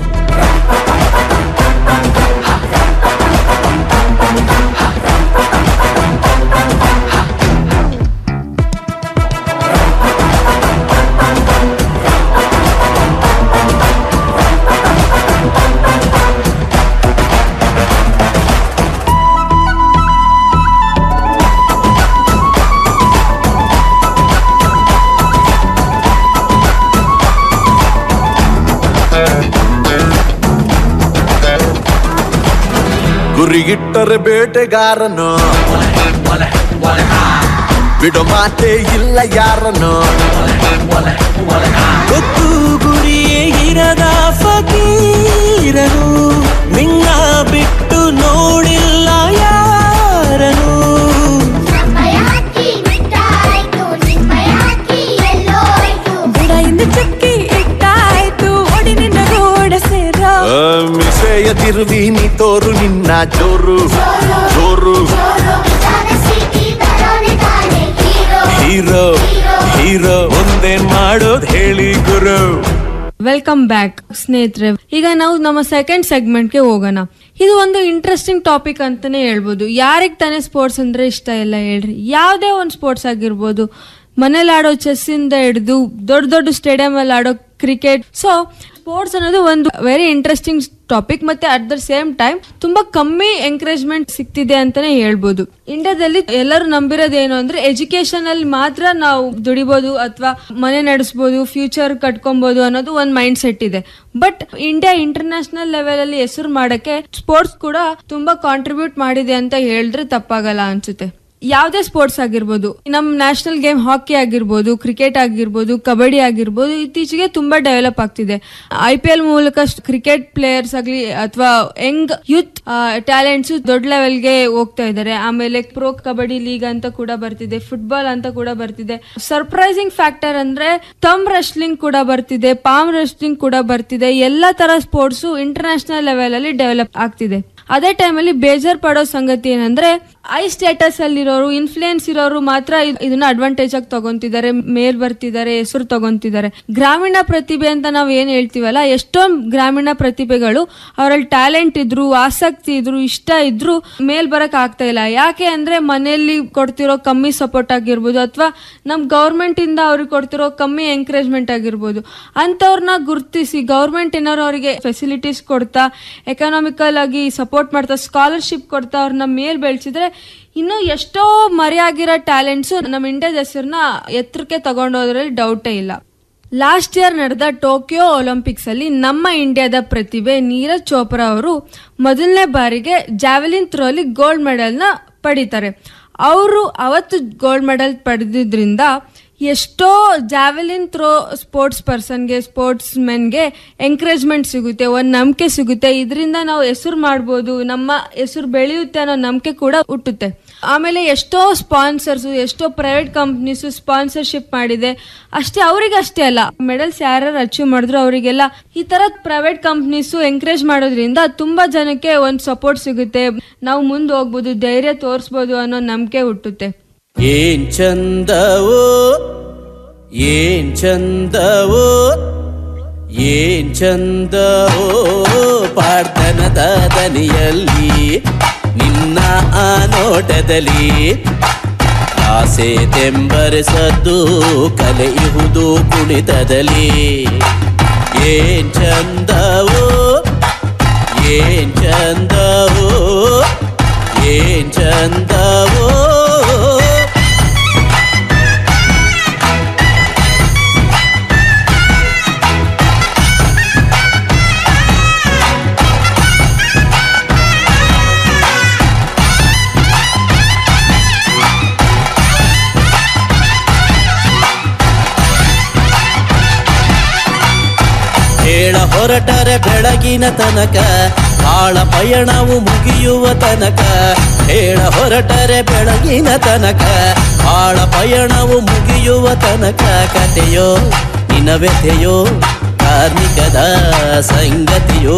ಗುರಿಗಿಟ್ಟರೆ ಬೇಟೆಗಾರನು ಬಿಡೋ ಮಾತೆ ಇಲ್ಲ ಯಾರನು ಗೊತ್ತು ಗುರಿಯೇ ಇರದ ಫಕೀರನು ನಿನ್ನ ಬಿಟ್ಟು ನೋಡಿಲ್ಲ ಯಾರನು ಬಿಡ ಇಂದು ಚುಕ್ಕಿ ಇಟ್ಟಾಯ್ತು ಓಡಿ ನಿನ್ನ ಗೋಡ ಸೇರ ಆ, ಮಿಸೆಯ ತಿರುವಿ ನೀ ತೋರು ನಿನ್ನ ಜೋರು ಜೋರು ಹೀರೋ ಹೀರೋ ಮುಂದೇನ್ ಮಾಡೋದ್ ಹೇಳಿ ಗುರು ವೆಲ್ಕಮ್ ಬ್ಯಾಕ್ ಸ್ನೇಹಿತರೆ ಈಗ ನಾವು ನಮ್ಮ ಸೆಕೆಂಡ್ ಸೆಗ್ಮೆಂಟ್ಗೆ ಹೋಗೋಣ ಇದು ಒಂದು ಇಂಟ್ರೆಸ್ಟಿಂಗ್ ಟಾಪಿಕ್ ಅಂತಾನೆ ಹೇಳ್ಬೋದು ಯಾರಿಗೆ ತಾನೇ ಸ್ಪೋರ್ಟ್ಸ್ ಅಂದ್ರೆ ಇಷ್ಟ ಇಲ್ಲ ಹೇಳ್ರಿ ಯಾವುದೇ ಒಂದು ಸ್ಪೋರ್ಟ್ಸ್ ಆಗಿರ್ಬೋದು ಮನೇಲಿ ಆಡೋ ಚೆಸ್ ಇಂದ ಹಿಡಿದು ದೊಡ್ಡ ದೊಡ್ಡ ಸ್ಟೇಡಿಯಂ ಅಲ್ಲಿ ಆಡೋ ಕ್ರಿಕೆಟ್ ಸೊ ಸ್ಪೋರ್ಟ್ಸ್ ಅನ್ನೋದು ಒಂದು ವೆರಿ ಇಂಟ್ರೆಸ್ಟಿಂಗ್ ಟಾಪಿಕ್ ಮತ್ತೆ ಅಟ್ ದ ಸೇಮ್ ಟೈಮ್ ತುಂಬಾ ಕಮ್ಮಿ ಎಂಕರೇಜ್ಮೆಂಟ್ ಸಿಗ್ತಿದೆ ಅಂತಾನೆ ಹೇಳ್ಬೋದು ಇಂಡಿಯಾದಲ್ಲಿ ಎಲ್ಲರೂ ನಂಬಿರೋದು ಏನು ಅಂದ್ರೆ ಎಜುಕೇಶನ್ ಅಲ್ಲಿ ಮಾತ್ರ ನಾವು ದುಡಿಬಹುದು ಅಥವಾ ಮನೆ ನಡೆಸಬಹುದು ಫ್ಯೂಚರ್ ಕಟ್ಕೊಬಹುದು ಅನ್ನೋದು ಒಂದು ಮೈಂಡ್ ಸೆಟ್ ಇದೆ ಬಟ್ ಇಂಡಿಯಾ ಇಂಟರ್ನ್ಯಾಷನಲ್ ಲೆವೆಲ್ ಅಲ್ಲಿ ಹೆಸರು ಮಾಡಕ್ಕೆ ಸ್ಪೋರ್ಟ್ಸ್ ಕೂಡ ತುಂಬಾ ಕಾಂಟ್ರಿಬ್ಯೂಟ್ ಮಾಡಿದೆ ಅಂತ ಹೇಳಿದ್ರೆ ತಪ್ಪಾಗಲ್ಲ ಅನ್ಸುತ್ತೆ ಯಾವುದೇ ಸ್ಪೋರ್ಟ್ಸ್ ಆಗಿರ್ಬೋದು ನಮ್ಮ ನ್ಯಾಷನಲ್ ಗೇಮ್ ಹಾಕಿ ಆಗಿರ್ಬೋದು ಕ್ರಿಕೆಟ್ ಆಗಿರ್ಬೋದು ಕಬಡ್ಡಿ ಆಗಿರ್ಬೋದು ಇತ್ತೀಚೆಗೆ ತುಂಬಾ ಡೆವಲಪ್ ಆಗ್ತಿದೆ ಐ ಪಿ ಎಲ್ ಮೂಲಕ ಕ್ರಿಕೆಟ್ ಪ್ಲೇಯರ್ಸ್ ಆಗಲಿ ಅಥವಾ ಯಂಗ್ ಯೂತ್ ಟ್ಯಾಲೆಂಟ್ಸ್ ದೊಡ್ಡ ಲೆವೆಲ್ಗೆ ಹೋಗ್ತಾ ಇದ್ದಾರೆ ಆಮೇಲೆ ಪ್ರೋ ಕಬಡ್ಡಿ ಲೀಗ್ ಅಂತ ಕೂಡ ಬರ್ತಿದೆ ಫುಟ್ಬಾಲ್ ಅಂತ ಕೂಡ ಬರ್ತಿದೆ ಸರ್ಪ್ರೈಸಿಂಗ್ ಫ್ಯಾಕ್ಟರ್ ಅಂದ್ರೆ ತಮ್ ರೆಸ್ಲಿಂಗ್ ಕೂಡ ಬರ್ತಿದೆ ಪಾಮ್ ರೆಸ್ಲಿಂಗ್ ಕೂಡ ಬರ್ತಿದೆ ಎಲ್ಲಾ ತರ ಸ್ಪೋರ್ಟ್ಸ್ ಇಂಟರ್ನ್ಯಾಷನಲ್ ಲೆವೆಲ್ ಅಲ್ಲಿ ಡೆವಲಪ್ ಆಗ್ತಿದೆ ಅದೇ ಟೈಮಲ್ಲಿ ಬೇಜಾರ್ ಪಡೋ ಸಂಗತಿ ಏನಂದ್ರೆ ಐ ಸ್ಟೇಟಸ್ ಅಲ್ಲಿರೋರು ಇನ್ಫ್ಲೂಯೆನ್ಸ್ ಇರೋರು ಮಾತ್ರ ಇದ್- ಇದನ್ನ ಅಡ್ವಾಂಟೇಜ್ ಆಗಿ ತಗೊಂತಿದ್ದಾರೆ ಮೇಲ್ ಬರ್ತಿದ್ದಾರೆ ಹೆಸರು ತಗೊಂತಿದ್ದಾರೆ ಗ್ರಾಮೀಣ ಪ್ರತಿಭೆ ಅಂತ ನಾವು ಏನ್ ಹೇಳ್ತೀವಲ್ಲ ಎಷ್ಟೊಂದು ಗ್ರಾಮೀಣ ಪ್ರತಿಭೆಗಳು ಅವರಲ್ಲಿ ಟ್ಯಾಲೆಂಟ್ ಇದ್ರು ಆಸಕ್ತಿ ಇದ್ರು ಇಷ್ಟ ಇದ್ರು ಮೇಲ್ ಬರಕ್ ಆಗ್ತಾ ಇಲ್ಲ ಯಾಕೆ ಅಂದ್ರೆ ಮನೆಯಲ್ಲಿ ಕೊಡ್ತಿರೋ ಕಮ್ಮಿ ಸಪೋರ್ಟ್ ಆಗಿರ್ಬೋದು ಅಥವಾ ನಮ್ ಗೌರ್ಮೆಂಟ್ ಇಂದ ಅವ್ರಿಗೆ ಕೊಡ್ತಿರೋ ಕಮ್ಮಿ ಎಂಕರೇಜ್ಮೆಂಟ್ ಆಗಿರ್ಬೋದು ಅಂತವ್ರನ್ನ ಗುರುತಿಸಿ ಗೌರ್ಮೆಂಟ್ ಏನಾದ್ರು ಅವರಿಗೆ ಫೆಸಿಲಿಟೀಸ್ ಕೊಡ್ತಾ ಎಕನಾಮಿಕಲ್ ಆಗಿ ಸಪೋರ್ಟ್ ಮಾಡ್ತಾ ಸ್ಕಾಲರ್ಶಿಪ್ ಕೊಡ್ತಾ ಅವ್ರನ್ನ ಮೇಲ್ ಬೆಳೆಸಿದ್ರೆ ಇನ್ನು ಎಷ್ಟೋ ಮರೆಯಾಗಿರೋ ಟ್ಯಾಲೆಂಟ್ಸ್ ನಮ್ಮ ಇಂಡಿಯಾದ ಹೆಸರನ್ನ ಎತ್ತರಕ್ಕೆ ತಗೊಂಡೋದ್ರಲ್ಲಿ ಡೌಟೇ ಇಲ್ಲ ಲಾಸ್ಟ್ ಇಯರ್ ನಡೆದ ಟೋಕಿಯೋ ಒಲಿಂಪಿಕ್ಸ್ ಅಲ್ಲಿ ನಮ್ಮ ಇಂಡಿಯಾದ ಪ್ರತಿಭೆ ನೀರಜ್ ಚೋಪ್ರಾ ಅವರು ಮೊದಲನೇ ಬಾರಿಗೆ ಜಾವೆಲಿನ್ ಥ್ರೋಲಿ ಗೋಲ್ಡ್ ಮೆಡಲ್ನ ಪಡಿತಾರೆ ಅವರು ಅವತ್ತು ಗೋಲ್ಡ್ ಮೆಡಲ್ ಪಡೆದಿದ್ರಿಂದ ಎಷ್ಟೋ ಜಾವೆಲಿನ್ ಥ್ರೋ ಸ್ಪೋರ್ಟ್ಸ್ ಪರ್ಸನ್ಗೆ ಸ್ಪೋರ್ಟ್ಸ್ ಮೆನ್ಗೆ ಎಂಕರೇಜ್ಮೆಂಟ್ ಸಿಗುತ್ತೆ ಒಂದು ನಂಬಿಕೆ ಸಿಗುತ್ತೆ ಇದರಿಂದ ನಾವು ಹೆಸರು ಮಾಡ್ಬೋದು ನಮ್ಮ ಹೆಸರು ಬೆಳೆಯುತ್ತೆ ಅನ್ನೋ ನಂಬಿಕೆ ಕೂಡ ಹುಟ್ಟುತ್ತೆ ಆಮೇಲೆ ಎಷ್ಟೋ ಸ್ಪಾನ್ಸರ್ಸ್ ಎಷ್ಟೋ ಪ್ರೈವೇಟ್ ಕಂಪ್ನೀಸ್ ಸ್ಪಾನ್ಸರ್ಶಿಪ್ ಮಾಡಿದೆ ಅಷ್ಟೇ ಅವ್ರಿಗೆ ಅಷ್ಟೇ ಅಲ್ಲ ಮೆಡಲ್ಸ್ ಯಾರು ಅಚೀವ್ ಮಾಡಿದ್ರು ಅವರಿಗೆಲ್ಲ ಈ ತರ ಪ್ರೈವೇಟ್ ಕಂಪ್ನೀಸ್ ಎಂಕರೇಜ್ ಮಾಡೋದ್ರಿಂದ ತುಂಬಾ ಜನಕ್ಕೆ ಒಂದು ಸಪೋರ್ಟ್ ಸಿಗುತ್ತೆ ನಾವು ಮುಂದೆ ಹೋಗ್ಬೋದು ಧೈರ್ಯ ತೋರಿಸ್ಬೋದು ಅನ್ನೋ ನಂಬಿಕೆ ಹುಟ್ಟುತ್ತೆ ಏನ್ ಚಂದವೋ ಏನ್ ಚಂದವೋ ಏನ್ ಚಂದವೋ ಪಾಡ್ತನದ ದನಿಯಲ್ಲಿ ನಿನ್ನ ಆ ನೋಟದಲ್ಲಿ ಆಸೆ ತೆಂಬರಿಸದ್ದು ಕಲೆಯುವುದು ಕುಣಿತದಲ್ಲಿ ಏನ್ ಚಂದವೋ ಏನ್ ಚಂದವೋ ಏನ್ ಚಂದವೋ ಹೇಳ ಹೊರಟರೆ ಬೆಳಗಿನ ತನಕ ಆಳ ಪಯಣವು ಮುಗಿಯುವ ತನಕ ಹೇಳ ಹೊರಟರೆ ಬೆಳಗಿನ ತನಕ ಆಳ ಪಯಣವು ಮುಗಿಯುವ ತನಕ ಕತೆಯೋ ನಿನ ವ್ಯಥೆಯೋ ಕಾರ್ಮಿಕದ ಸಂಗತಿಯೋ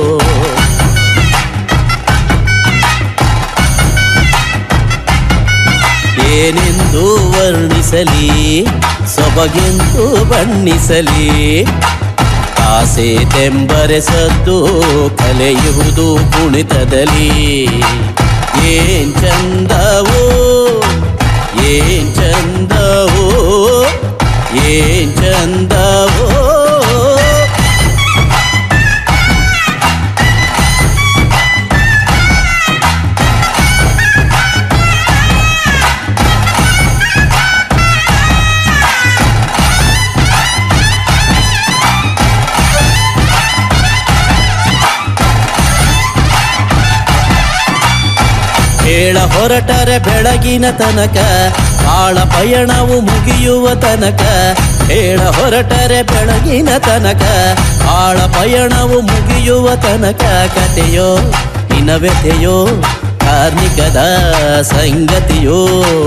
ಏನೆಂದು ವರ್ಣಿಸಲಿ ಸೊಬಗೆಂದು ಬಣ್ಣಿಸಲಿ ಆಸೆ ತೆಂಬರೆಸದ್ದು ಕಲೆಯುವುದು ಕುಣಿತದಲ್ಲಿ ಏನ್ ಚಂದವೋ ಏನ್ ಚಂದವೋ ಏನ್ ಚಂದವೋ ಹೇಳ ಹೊರಟರೆ ಬೆಳಗಿನ ತನಕ ಆಳ ಪಯಣವು ಮುಗಿಯುವ ತನಕ ಹೇಳ ಹೊರಟರೆ ಬೆಳಗಿನ ತನಕ ಆಳ ಪಯಣವು ಮುಗಿಯುವ ತನಕ ಕತೆಯೋ ನಿನ ವ್ಯಥೆಯೋ ಕಾರ್ಮಿಕದ ಸಂಗತಿಯೋ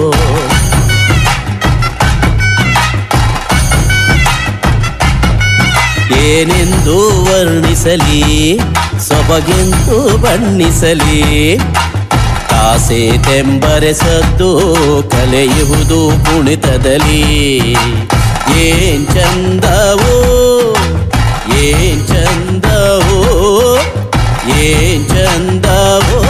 ಏನೆಂದು ವರ್ಣಿಸಲಿ ಸೊಬಗೆಂದು ಬಣ್ಣಿಸಲಿ ಆಸೆ ತೆಂಬರೆಸದ್ದು ಕಲೆಯುವುದು ಕುಣಿತದಲ್ಲಿ ಏನ್ ಚಂದವೋ ಏನ್ ಚಂದವೋ ಏನ್ ಚಂದವೋ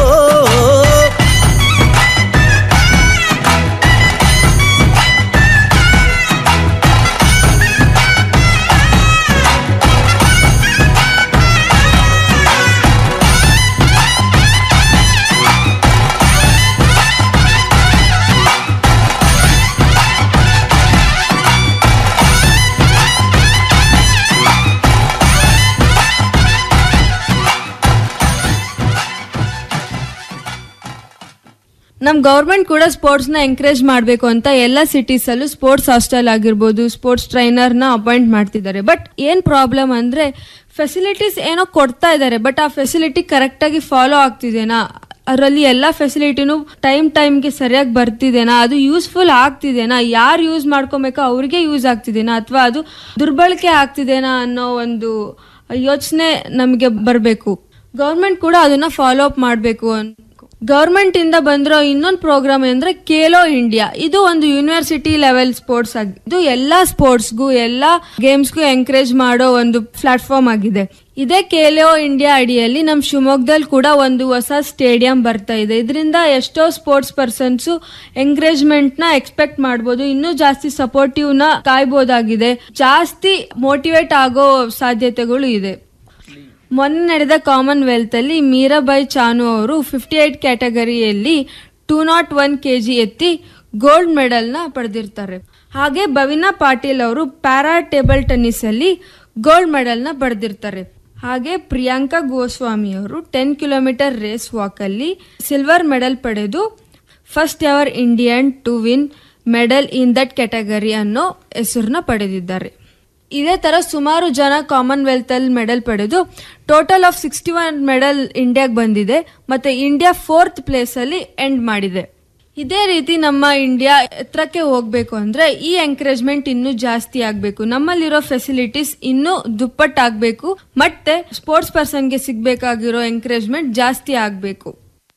ನಮ್ ಗೌರ್ಮೆಂಟ್ ಕೂಡ ಸ್ಪೋರ್ಟ್ಸ್ ನ ಎಂಕರೇಜ್ ಮಾಡಬೇಕು ಅಂತ ಎಲ್ಲ ಸಿಟೀಸ್ ಅಲ್ಲೂ ಸ್ಪೋರ್ಟ್ಸ್ ಹಾಸ್ಟೆಲ್ ಆಗಿರ್ಬೋದು ಸ್ಪೋರ್ಟ್ಸ್ ಟ್ರೈನರ್ ನ ಅಪಾಯಿಂಟ್ ಮಾಡ್ತಿದ್ದಾರೆ ಬಟ್ ಏನ್ ಪ್ರಾಬ್ಲಮ್ ಅಂದ್ರೆ ಫೆಸಿಲಿಟೀಸ್ ಏನೋ ಕೊಡ್ತಾ ಇದ್ದಾರೆ ಬಟ್ ಆ ಫೆಸಿಲಿಟಿ ಕರೆಕ್ಟ್ ಆಗಿ ಫಾಲೋ ಆಗ್ತಿದೆನಾ ಅದರಲ್ಲಿ ಎಲ್ಲ ಫೆಸಿಲಿಟಿನೂ ಟೈಮ್ ಟೈಮ್ಗೆ ಸರಿಯಾಗಿ ಬರ್ತಿದೆನಾ ಅದು ಯೂಸ್ಫುಲ್ ಆಗ್ತಿದೆನಾ ಯಾರು ಯೂಸ್ ಮಾಡ್ಕೊಬೇಕೋ ಅವ್ರಿಗೆ ಯೂಸ್ ಆಗ್ತಿದೆನಾ ಅಥವಾ ಅದು ದುರ್ಬಳಕೆ ಆಗ್ತಿದೆನಾ ಅನ್ನೋ ಒಂದು ಯೋಚನೆ ನಮಗೆ ಬರಬೇಕು ಗೌರ್ಮೆಂಟ್ ಕೂಡ ಅದನ್ನ ಫಾಲೋ ಅಪ್ ಮಾಡಬೇಕು ಗೌರ್ಮೆಂಟ್ ಇಂದ ಬಂದಿರೋ ಇನ್ನೊಂದು ಪ್ರೋಗ್ರಾಮ್ ಅಂದ್ರೆ ಖೇಲೋ ಇಂಡಿಯಾ ಇದು ಒಂದು ಯೂನಿವರ್ಸಿಟಿ ಲೆವೆಲ್ ಸ್ಪೋರ್ಟ್ಸ್ ಆಗಿದ್ದು ಎಲ್ಲಾ ಸ್ಪೋರ್ಟ್ಸ್ಗೂ ಎಲ್ಲಾ ಗೇಮ್ಸ್ಗೂ ಎಂಕರೇಜ್ ಮಾಡೋ ಒಂದು ಪ್ಲಾಟ್ಫಾರ್ಮ್ ಆಗಿದೆ ಇದೇ ಖೇಲೋ ಇಂಡಿಯಾ ಅಡಿಯಲ್ಲಿ ನಮ್ಮ ಶಿವಮೊಗ್ಗದಲ್ಲಿ ಕೂಡ ಒಂದು ಹೊಸ ಸ್ಟೇಡಿಯಂ ಬರ್ತಾ ಇದೆ ಇದರಿಂದ ಎಷ್ಟೋ ಸ್ಪೋರ್ಟ್ಸ್ ಪರ್ಸನ್ಸ್ ಎಂಕರೇಜ್ಮೆಂಟ್ ನ ಎಕ್ಸ್ಪೆಕ್ಟ್ ಮಾಡ್ಬೋದು ಇನ್ನೂ ಜಾಸ್ತಿ ಸಪೋರ್ಟಿವ್ ನ ಕಾಯ್ಬೋದಾಗಿದೆ ಜಾಸ್ತಿ ಮೋಟಿವೇಟ್ ಆಗೋ ಸಾಧ್ಯತೆಗಳು ಇದೆ ಮೊನ್ನೆ ನಡೆದ ಕಾಮನ್ವೆಲ್ತ್ ಅಲ್ಲಿ ಮೀರಾಬಾಯಿ ಚಾನು ಅವರು ಫಿಫ್ಟಿ ಏಟ್ ಕ್ಯಾಟಗರಿಯಲ್ಲಿ two naught one K G ಎತ್ತಿ ಗೋಲ್ಡ್ ಮೆಡಲ್ ನ ಪಡೆದಿರ್ತಾರೆ ಹಾಗೆ ಭವಿನಾ ಪಾಟೀಲ್ ಅವರು ಪ್ಯಾರಾ ಟೇಬಲ್ ಟೆನ್ನಿಸ್ ಅಲ್ಲಿ ಗೋಲ್ಡ್ ಮೆಡಲ್ ನ ಪಡೆದಿರ್ತಾರೆ ಹಾಗೆ ಪ್ರಿಯಾಂಕಾ ಗೋಸ್ವಾಮಿ ಅವರು ಟೆನ್ ಕಿಲೋಮೀಟರ್ ರೇಸ್ ವಾಕ್ ಅಲ್ಲಿ ಸಿಲ್ವರ್ ಮೆಡಲ್ ಪಡೆದು first ever Indian to win medal in that category ಅನ್ನೋ ಹೆಸರನ್ನ ಪಡೆದಿದ್ದಾರೆ ಇದೇ ತರ ಸುಮಾರು ಜನ ಕಾಮನ್ವೆಲ್ತ್ ಅಲ್ಲಿ ಮೆಡಲ್ ಪಡೆದು total of sixty one medal ಇಂಡಿಯಾಗೆ ಬಂದಿದೆ ಮತ್ತೆ ಇಂಡಿಯಾ ಫೋರ್ತ್ ಪ್ಲೇಸ್ ಅಲ್ಲಿ ಎಂಡ್ ಮಾಡಿದೆ ಇದೇ ರೀತಿ ನಮ್ಮ ಇಂಡಿಯಾ ಎತ್ತರಕ್ಕೆ ಹೋಗ್ಬೇಕು ಅಂದ್ರೆ ಈ ಎಂಕರೇಜ್ಮೆಂಟ್ ಇನ್ನೂ ಜಾಸ್ತಿ ಆಗ್ಬೇಕು ನಮ್ಮಲ್ಲಿರೋ ಫೆಸಿಲಿಟೀಸ್ ಇನ್ನೂ ದುಪ್ಪಟ್ಟಾಗಬೇಕು ಮತ್ತೆ ಸ್ಪೋರ್ಟ್ಸ್ ಪರ್ಸನ್ಗೆ ಸಿಗ್ಬೇಕಾಗಿರೋ ಎಂಕರೇಜ್ಮೆಂಟ್ ಜಾಸ್ತಿ ಆಗಬೇಕು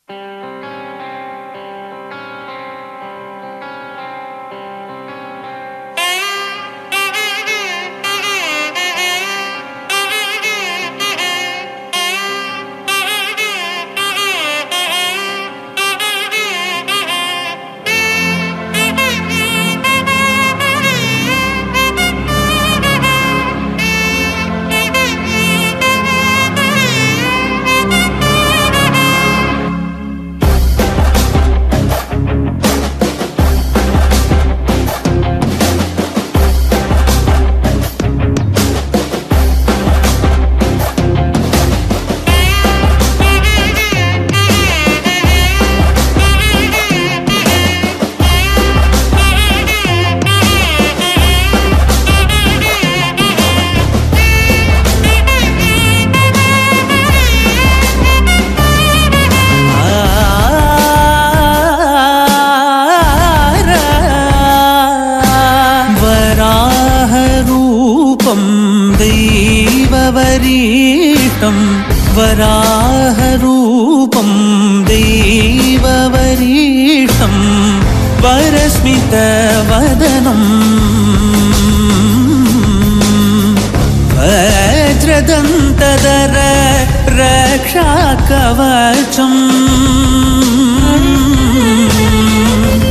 वराहरूपं दैववरीतं वराहरूपं दैववरीतं वरस्मितवदनं वज्रदन्तदर रक्षाकवचम्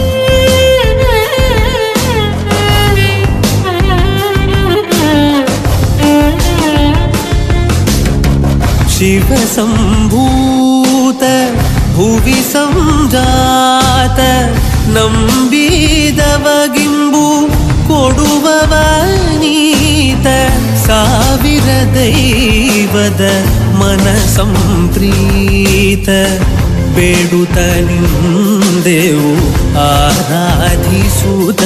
शिवसम्भूत भुवि सञ्जात ನಂಬಿದವಗಿಂಬು ಕೊಡುವವನೀತ ಸಾವಿರ ದೈವದ ಮನ ಸಂಪ್ರೀತ ಬೇಡುತ್ತ ನಿಂದೆವು ಆರಾಧಿಸುತ್ತ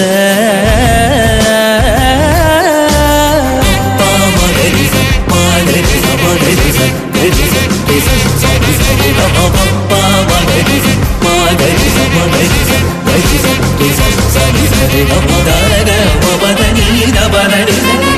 ದ